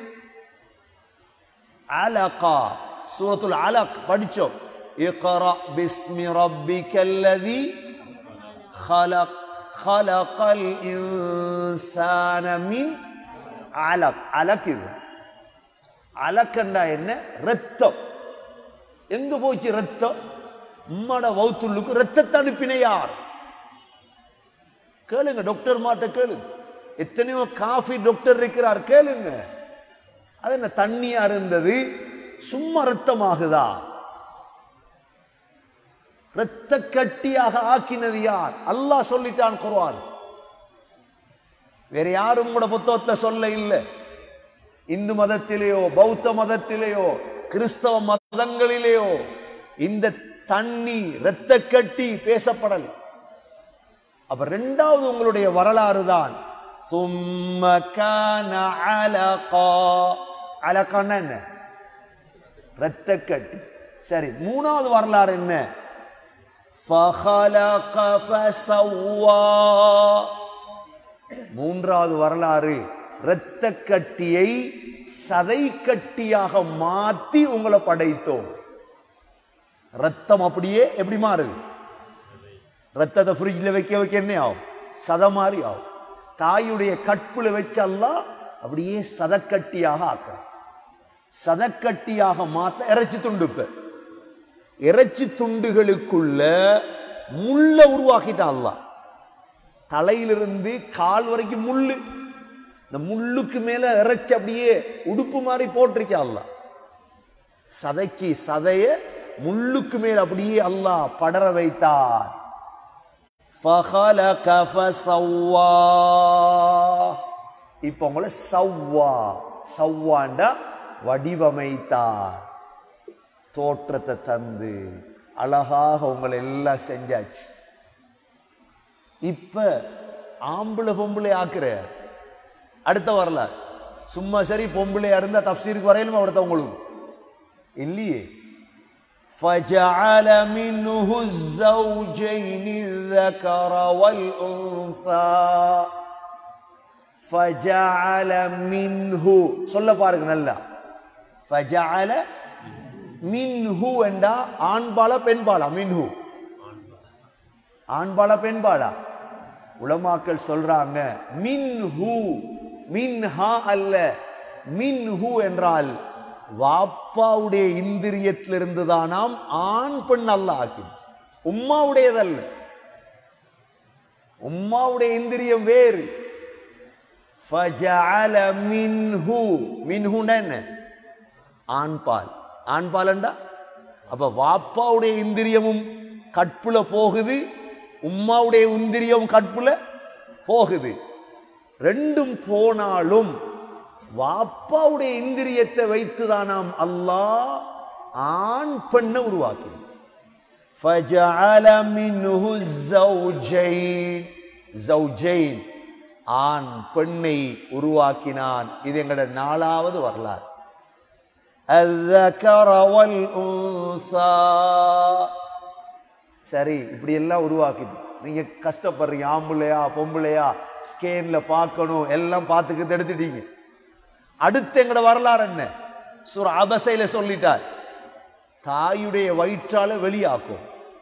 அலகா சூரத்துல் அலக் படிச்சோம் இக்ரா பிஸ்மி ரப்பிக்கல்லதி خلق خلق الإنسان من علق علق இது அலக்கண்டா என்ன ரத்தம் எங்க போச்சு ரத்தம் உம்மட வவுத்துள்ளுக்கு ரத்தத்தை அனுப்பின யார் கேளுங்க டாக்டர் மாட்ட கேளுங்க எத்தனையோ காஃபி டாக்டர் இருக்கிறார் கேளுங்க அது என்ன தண்ணியா இருந்தது சும்மா ரத்தமாகுதா இரத்த கட்டியாக ஆக்கினது யார் அல்லாஹ் சொல்லிட்டான் குர்ஆன் வேற யாரும் கூட புத்தகத்துல சொல்ல இல்லை இந்து மதத்திலேயோ பௌத்த மதத்திலேயோ கிறிஸ்தவ மதங்களிலேயோ இந்த தண்ணி இரத்த கட்டி பேசப்படல் அப்ப ரெண்டாவது உங்களுடைய வரலாறு தான் அலக்கான என்ன இரத்த கட்டி சரி மூணாவது வரலாறு என்ன فخلق فسوى மூன்றாவது வரலாறு இரத்த கட்டியை சதை கட்டியாக மாத்தி உங்களை படைத்தோம் ரத்தம் அப்படியே எப்படி மாறுது ரத்தத்தை ஃப்ரிட்ஜில் வைக்க வைக்க என்ன ஆகும் சத மாதிரி ஆகும் தாயுடைய கற்புல வச்செல்லாம் அப்படியே சதக்கட்டியாக ஆக்க சதக்கட்டியாக மாத்த இறைச்சி துண்டு இப்ப இறைச்சி துண்டுகளுக்குள்ள முள்ள உருவாக்கிட்டான் அல்லாஹ் தலையிலிருந்து கால் வரைக்கும் முள்ளு இந்த முள்ளுக்கு மேல இறைச்சி அப்படியே உடுப்பு மாதிரி போட்டிருக்கா அல்லாஹ் சதைக்கு சதைய முள்ளுக்கு மேல் அப்படியே அல்லாஹ் படர வைத்தார் فخلق فسوى இப்ப உங்களை சவ்வா சவ்வாண்டா வடிவமைத்தார் தோற்றத்தை தந்து அழகாக உங்களை எல்லாம் செஞ்சாச்சு இப்ப ஆம்பளை பொம்பளை ஆக்குற அடுத்த வரல சும்மா சரி பொம்பளையா இருந்தா தப்சீருக்கு வரையிலும் அடுத்த உங்களுக்கு இல்லையே فجعل منه الزوجين الذكر والأنثى فجعل منه சொல்ல பாருங்க நல்லா فجعل மின்ஹு என்றா ஆண்பாலா பெண்பாலா மின்ஹு ஆண்பாலா பெண்பாலா உலமாக்கள் சொல்றாங்க மின்ஹு மின்ஹா அல்ல மின்ஹு என்றால் வாப்பாவுடைய இந்திரியத்திலிருந்து தானாம் ஆண் பெண் அல்ல ஆக்கி உம்மாவுடையதல்ல உம்மாவுடைய இந்திரியம் வேறு فجعل منه மின்ஹுன்னா என்ன ஆண்பால் ஆண்பாலண்டா அப்ப வாப்பாவுடைய இந்திரியமும் கற்புல போகுது உம்மாவுடைய இந்திரியம் கற்புல போகுது ரெண்டும் போனாலும் வாப்பாவுடைய இந்திரியத்தை வைத்துதானாம் அல்லாஹ் ஆண் பெண்ணை உருவாக்கி فجعل منه الزوجين زوجين ஆண் பெண்ணை உருவாக்கினான் இது எங்களோட நாலாவது வரலாறு الذكر والأنثى சரி இப்படி எல்லாம் உருவாக்குது நீங்க கஷ்டப்படுறீங்க ஆம்பளையா பொம்பளையா ஸ்கேன்ல பார்க்கணும் எல்லாம் பார்த்துக்கிட்டு எடுத்துட்டீங்க அடுத்து எங்கட வரலாறு என்ன சுர அபசையில சொல்லிட்டார் தாயுடைய வயிற்றால வெளியாக்கும்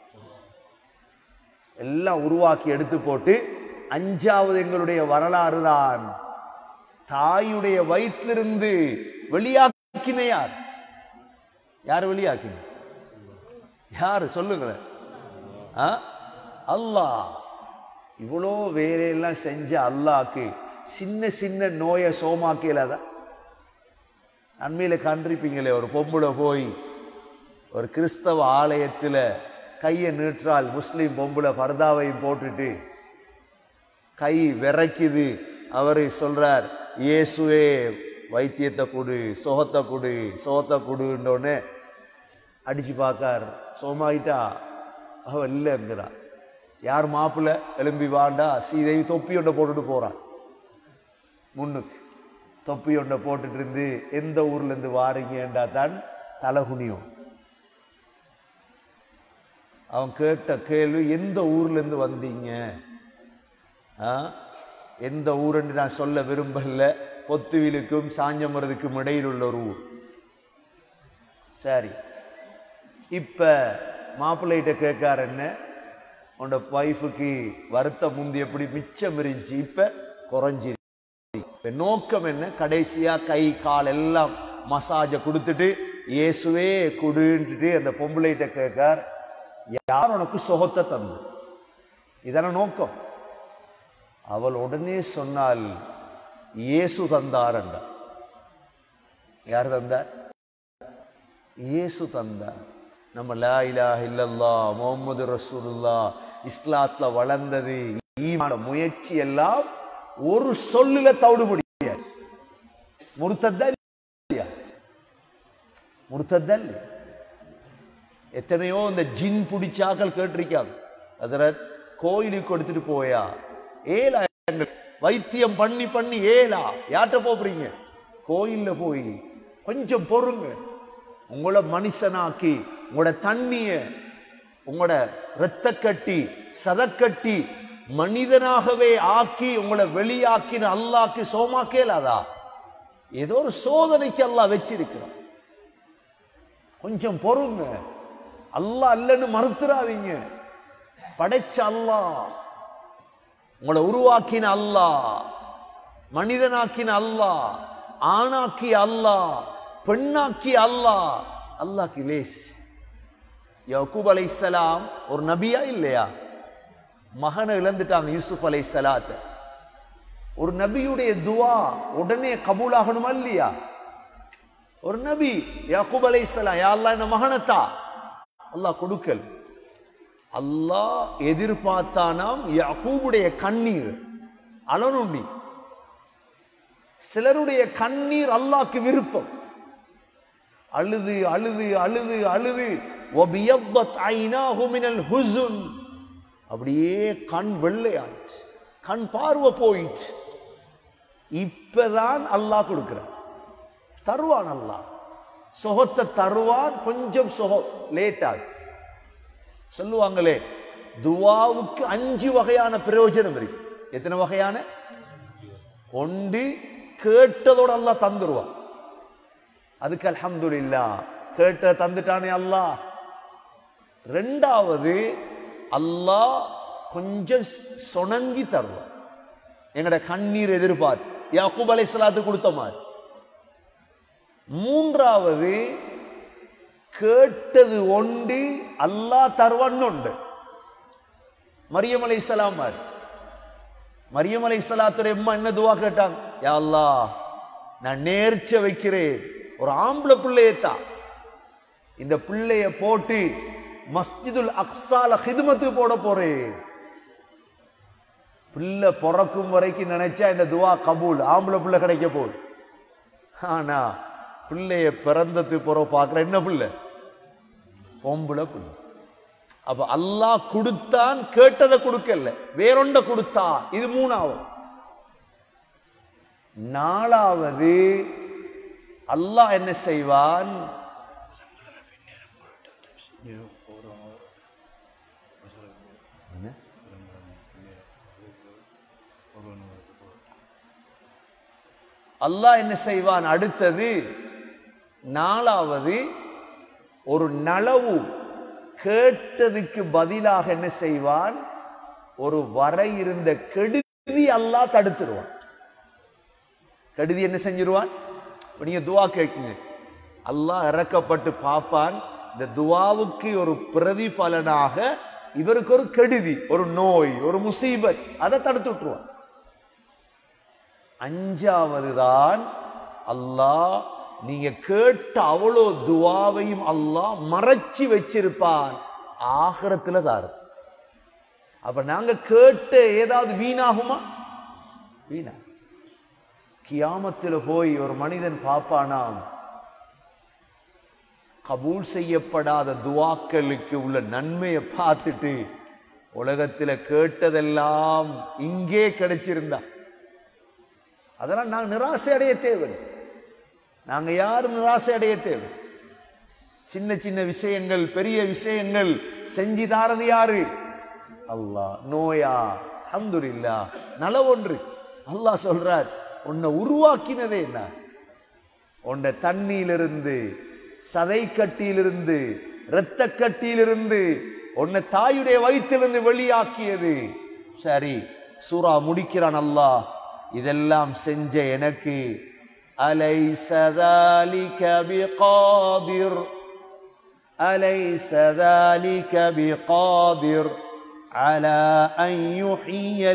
எல்லாம் உருவாக்கி எடுத்து போட்டு அஞ்சாவது எங்களுடைய வரலாறு தான் தாயுடைய வயிற்றிலிருந்து வெளியாக்கின யார் யார் வெளியாக்கின யாரு சொல்லுங்களேன் ஆ? அல்லாஹ் இவ்வளோ வேலையெல்லாம் செஞ்ச அல்லாஹ்க்கு சின்ன சின்ன நோயை சோமாக்கலாதான் அண்மையில கண்டிருப்பீங்களே ஒரு பொம்பளை போய் ஒரு கிறிஸ்தவ ஆலயத்துல கையை நீற்றால் முஸ்லிம் பொம்பளை பர்தாவையும் போட்டுட்டு கை விரைக்குது அவரு சொல்றார் இயேசுவே வைத்தியத்தை கொடு சுகத்தை கொடு சுகத்தை கொடுன்னொடனே அடிச்சு பார்க்கார் சோமாயிட்டா அவ இல்லைங்கிறா யார் மாப்பிள்ள எலும்பி வாண்டா சீதை தொப்பி ஒன்றை போட்டுட்டு போறான் முன்னுக்கு தொப்பி ஒன்றை போட்டுட்டு இருந்து எந்த ஊர்ல இருந்து வாரீங்கன்றா தான் தலகுனியும் அவன் கேட்ட கேள்வி எந்த ஊர்ல இருந்து வந்தீங்க ஆ? எந்த ஊருன்னு நான் சொல்ல விரும்பல பொத்துவிலுக்கும் சாஞ்சமரதுக்கும் இடையில் உள்ள ஒரு ஊர் சரி இப்ப மாப்பிள்ளைகிட்ட கேட்காரு என்ன உன்னோட ஒய்ஃபுக்கு வருத்தம் முந்தி எப்படி மிச்சம் இருந்துச்சு இப்ப குறைஞ்சி இப்ப நோக்கம் என்ன கடைசியா கை கால் எல்லாம் மசாஜ கொடுத்துட்டு இயேசுவே குடுன்ட்டு அந்த பொம்பளைகிட்ட கேட்கார் யார் உனக்கு சுகத்தை தந்து இதான நோக்கம் அவள் உடனே சொன்னால் இயேசு தந்தார் என்றார் யார் தந்தார் இயேசு தந்தார் நம்ம லா இலாஹ இல்லல்லா முகமது ரசூலுல்லா இஸ்லாத்துல வளர்ந்தது ஈமான முயற்சி எல்லாம் ஒரு சொல்லுல தவிடு முடியாது முறுத்தத்தா இல்லையா முறுத்தத்தா இல்லையா எத்தனையோ இந்த ஜின் பிடிச்சாக்கள் கேட்டிருக்காங்க ஹசரத் கோயிலுக்கு கொடுத்துட்டு போயா ஏலா எங்க- வைத்தியம் பண்ணி பண்ணி ஏலா யார்கிட்ட போறீங்க கோயில்ல போய் கொஞ்சம் பொறுங்க உங்கள மனுஷனாக்கி உங்களோட தண்ணிய உங்களோட இரத்த கட்டி சதக்கட்டி மனிதனாகவே ஆக்கி உங்களை வெளியாக்கின அல்லாக்கு சோமாக்கேலாதா ஏதோ ஒரு சோதனைக்கு அல்லாஹ் வச்சிருக்கிறான் கொஞ்சம் பொறுங்க அல்லாஹ் அல்லன்னு மறுத்துறாதீங்க படைச்ச அல்லாஹ் உங்களை உருவாக்கின அல்லாஹ் மனிதனாக்கின அல்லாஹ் ஆணாக்கி அல்லாஹ் பெண்ணாக்கி அல்லாஹ் அல்லாஹ்க்கு லேஸ் யக்கூப் அலைஹிஸ்ஸலாம் ஒரு நபியா இல்லையா மகனை இழந்துட்டாங்க யூசுப் அலைஹிஸ்ஸலாத்த ஒரு நபியுடைய துவா உடனே கபூலாகணுமா இல்லையா ஒரு நபி யாக்கூப் அலைஹிஸ்ஸலாம் யா அல்லாஹ் இந்த மகனத்தா அல்லாஹ் கொடுக்கல் அல்லாஹ் எதிர்பார்த்தானாம் யாக்கூபுடைய கண்ணீர் அலனுண்டி சிலருடைய கண்ணீர் அல்லாஹ்க்கு விருப்பம் அழுது அழுது அழுது அழுது வபியப்பத் ஐனாஹு மினல் ஹுசுன் அப்படியே கண் வெள்ளையாயிடுச்சு கண் பார்வை போயிடுச்சு இப்பதான் அல்லாஹ் கொடுக்கிறான் தருவான் அல்லாஹ் சுகத்தை தருவான் கொஞ்சம் சுகம் லேட் ஆகும் சொல்லுவாங்களே துவாவுக்கு அஞ்சு வகையான பிரயோஜனம் இருக்கு எத்தனை வகையான ஒன்று கேட்டதோட அல்லாஹ் தந்துருவான் அதுக்கு அல்ஹம்துலில்லா கேட்ட தந்துட்டானே அல்லாஹ் ரெண்டாவது அல்லாஹ் கொஞ்சம் சொணங்கி தருவான் எங்கட கண்ணீர் எதிர்பார்த்து யாக்கூப் அலைஹிஸ்ஸலாத்து கொடுத்த மாதிரி மூன்றாவது கேட்டது ஒன்று அல்லாஹ் தருவன் உண்டு மரியம் அலைஹிஸ்ஸலாம் மாதிரி மரியம் அலைஹிஸ்ஸலாத்துடைய அம்மா என்ன துவா கேட்டாங்க யா அல்லாஹ் நான் நேர்ச்ச வைக்கிறேன் ஒரு ஆம்பளை பிள்ளையத்தான் இந்த பிள்ளைய போட்டு மஸ்ஜிதுல் அக்ஸால ஹிதுமத்து போட போறேன் பிள்ளை பிறக்கும் வரைக்கும் நினைச்சா இந்த துவா கபூல் ஆம்பளை பிள்ளை கிடைக்க போகுது ஆனா பிள்ளைய பிறந்தது பிறகு பார்க்கிற என்ன பிள்ளை பொம்பளை பிள்ளை அப்ப அல்லாஹ் கொடுத்தான் கேட்டதை கொடுக்கல வேறொண்ட கொடுத்தா இது மூணாவது நாலாவது அல்லாஹ் என்ன செய்வான் என்ன? அல்லாஹ் என்ன செய்வான் அடுத்தது நாலாவது ஒரு நலவு கேட்டதுக்கு பதிலாக என்ன செய்வான் ஒரு வர இருந்த கெடுதி அல்லாஹ் தடுத்துருவான் கெடுதி என்ன செஞ்சிருவான் இப்ப நீங்க துவா கேட்குங்க அல்லாஹ் இறக்கப்பட்டு பார்ப்பான் இந்த துவாவுக்கு ஒரு பிரதிபலனாக இவருக்கு ஒரு கெடுதி ஒரு நோய் ஒரு முசீபத் அதை தடுத்து விட்டுருவான் அஞ்சாவது தான் அல்லாஹ் நீங்க கேட்ட அவ்வளோ துவாவையும் அல்லாஹ் மறைச்சு வச்சிருப்பான் ஆகரத்துல தாரு அப்ப நாங்க கேட்ட ஏதாவது வீணாகுமா வீணா கியாமத்தில் போய் ஒரு மனிதன் பார்ப்பானாம் கபூல் செய்யப்படாத துவாக்களுக்கு உள்ள நன்மையை பார்த்துட்டு உலகத்துல கேட்டதெல்லாம் இங்கே கிடைச்சிருந்தா அதெல்லாம் நாங்க நிராசை அடைய தேவை நாங்க யாரும் நிராசை அடைய தேவை சின்ன சின்ன விஷயங்கள் பெரிய விஷயங்கள் செஞ்சு தாரது யாரு அல்லாஹ் நோயா அல்ஹம்துலில்லா நல ஒன்று அல்லாஹ் சொல்றார் உன்னை உருவாக்கினதே என்ன உன்னை தண்ணியிலிருந்து சதை கட்டியிலிருந்து இரத்த கட்டியிலிருந்து உன்னை தாயுடைய வயிற்றிலிருந்து வெளியாக்கியது சரி சூரா முடிக்கிறான் அல்லாஹ் இதெல்லாம் செஞ்ச எனக்கு அலைஸ ذلك بقادر أليس ذلك بقادر على أن يحيي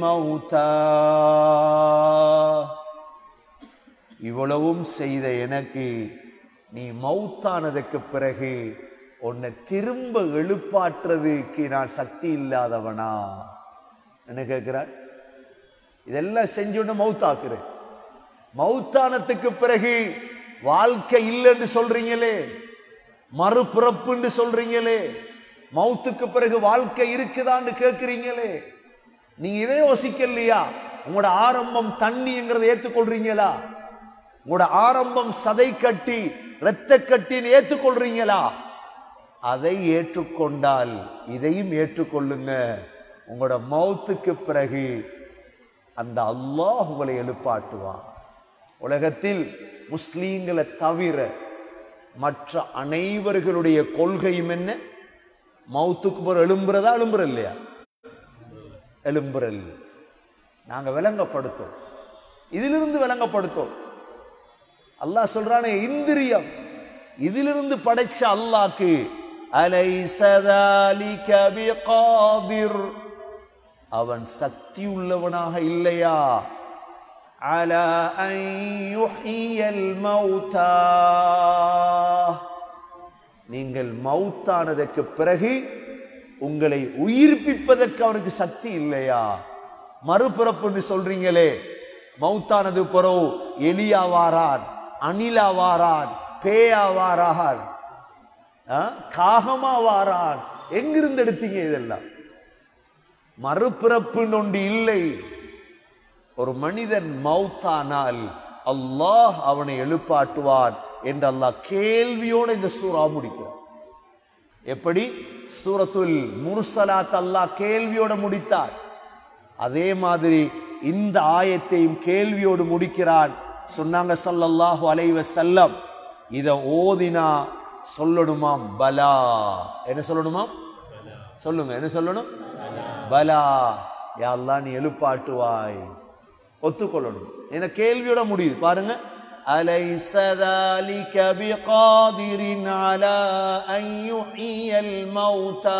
الموتى இவ்வளவும் செய்த எனக்கு நீ மௌத்தானதுக்கு பிறகு உன்னை திரும்ப எழுப்பாற்றுறதுக்கு நான் சக்தி இல்லாதவனா என்ன கேட்கிறார் இதெல்லாம் செஞ்சு உன்னை மௌத்தாக்குறேன் மௌத்தானத்துக்கு பிறகு வாழ்க்கை இல்லைன்னு சொல்றீங்களே மறுபிறப்புன்னு சொல்றீங்களே மௌத்துக்கு பிறகு வாழ்க்கை இருக்குதான்னு கேட்கிறீங்களே நீங்க இதை யோசிக்கலையா உங்களோட ஆரம்பம் தண்ணிங்கிறத ஏத்துக்கொள்றீங்களா உங்களோட ஆரம்பம் சதை கட்டி இரத்த கட்டின்னு ஏற்றுக்கொள்றீங்களா அதை ஏற்றுக்கொண்டால் இதையும் ஏற்றுக்கொள்ளுங்க உங்களோட மௌத்துக்கு பிறகு அந்த அல்லாஹ் உங்களை எழுப்பாட்டுவான் உலகத்தில் முஸ்லீம்களை தவிர மற்ற அனைவர்களுடைய கொள்கையும் என்ன மௌத்துக்கு பிறகு எழும்புறதா எழும்புற இல்லையா எழும்புறல் நாங்க விளங்கப்படுத்தோம் இதிலிருந்து விளங்கப்படுத்தோம் அல்லாஹ் சொல்றானே இந்திரியம் இதிலிருந்து படைச்ச அல்லாஹ்க்கு அலைஸ ذلك بقادر அவன் சக்தி உள்ளவனாக இல்லையா على أن يحيي الموتى நீங்கள் மௌத்தானதற்கு பிறகு உங்களை உயிர்ப்பிப்பதற்கு அவனுக்கு சக்தி இல்லையா மறுபிறப்புன்னு சொல்றீங்களே மௌத்தானது பிறகு எலியா வாரான் அணிலா வாரான் பேயா வாரான் ஆ? காகமா வாரான் எங்கிருந்து எடுத்தீங்க இதெல்லாம் மறுபிறப்புன்னு ஒன்று இல்லை ஒரு மனிதன் மௌத்தானால் அல்லாஹ் அவனை எழுப்பாட்டுவான் என்று அல்லாஹ் கேள்வியோட இந்த சூறா முடிக்கிறான் எப்படி சூரத்துல் முர்சலாத் அல்லாஹ் கேள்வியோட முடித்தார் அதே மாதிரி இந்த ஆயத்தையும் கேள்வியோடு முடிக்கிறான் சொன்னாங்க ஸல்லல்லாஹு அலைஹி வஸல்லம் இத ஓதினா சொல்லணுமாம் பலா என்ன சொல்லணுமாம் சொல்லுங்க என்ன சொல்லணும் பலா யா அல்லாஹ் நீ எழுப்பாட்டுவாய் ஒத்துக்கொள்ளணும் என கேள்வியோட முடியுது பாருங்க அலைஸ ذلك بقادر على أن يحيي الموتى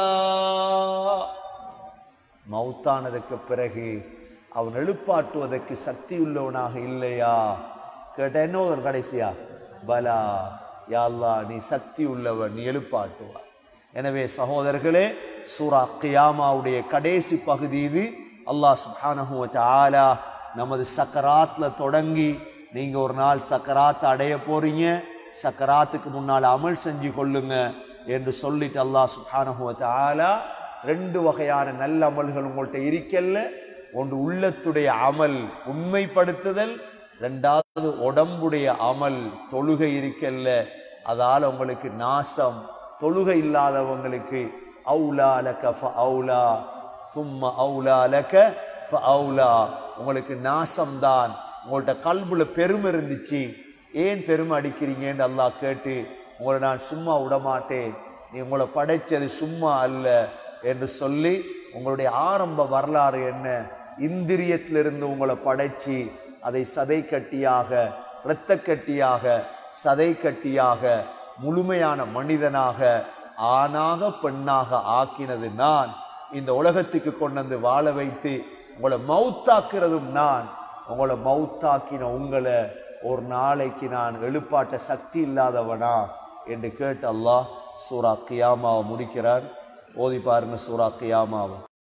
மௌத்தானதற்கு பிறகு அவன் எழுப்பாட்டுவதற்கு சக்தி உள்ளவனாக இல்லையா கேட்ட என்ன ஒரு கடைசியா பலா யா அல்லாஹ் நீ சக்தி உள்ளவன் நீ எழுப்பாட்டுவாய் எனவே சகோதரர்களே சூரா கியாமாவுடைய கடைசி பகுதி இது அல்லாஹ் சுப்ஹானஹு வ தஆலா நமது சக்கராத்ல தொடங்கி நீங்க ஒரு நாள் சக்கராத் அடைய போறீங்க சக்கராத்துக்கு முன்னால் அமல் செஞ்சு கொள்ளுங்க என்று சொல்லிட்டு அல்லாஹ் சுப்ஹானஹு வ தஆலா ரெண்டு வகையான நல்ல அமல்கள் உங்கள்கிட்ட இருக்கல்ல ஒன்று உள்ளத்துடைய அமல் உண்மைப்படுத்துதல் ரெண்டாவது உடம்புடைய அமல் தொழுகை இருக்கல்ல அதால உங்களுக்கு நாசம் தொழுகை இல்லாதவங்களுக்கு அவுலா லக அவுலா சும்மா அவுலா லக அவுலா உங்களுக்கு நாசம்தான் உங்கள்ட்ட கல்புல பெருமை இருந்துச்சு ஏன் பெருமை அடிக்கிறீங்கன்னு அல்லாஹ் கேட்டு உங்களை நான் சும்மா விடமாட்டேன் நீ உங்களை படைச்சது சும்மா அல்ல என்று சொல்லி உங்களுடைய ஆரம்ப வரலாறு என்ன இந்திரியத்திலிருந்து உங்களை படைச்சி அதை சதை கட்டியாக இரத்த கட்டியாக சதை கட்டியாக முழுமையான மனிதனாக ஆணாக பெண்ணாக ஆக்கினது நான் இந்த உலகத்துக்கு கொண்டு வந்து வாழ வைத்து உங்களை மௌத்தாக்குறதும் நான் உங்களை மௌத்தாக்கின உங்களை ஒரு நாளைக்கு நான் எழுப்பாட்ட சக்தி இல்லாதவனா என்று கேட்டு அல்லாஹ் சூரா கியாமாவை முடிக்கிறார் ஓதி பாருங்க சூரா கியாமாவை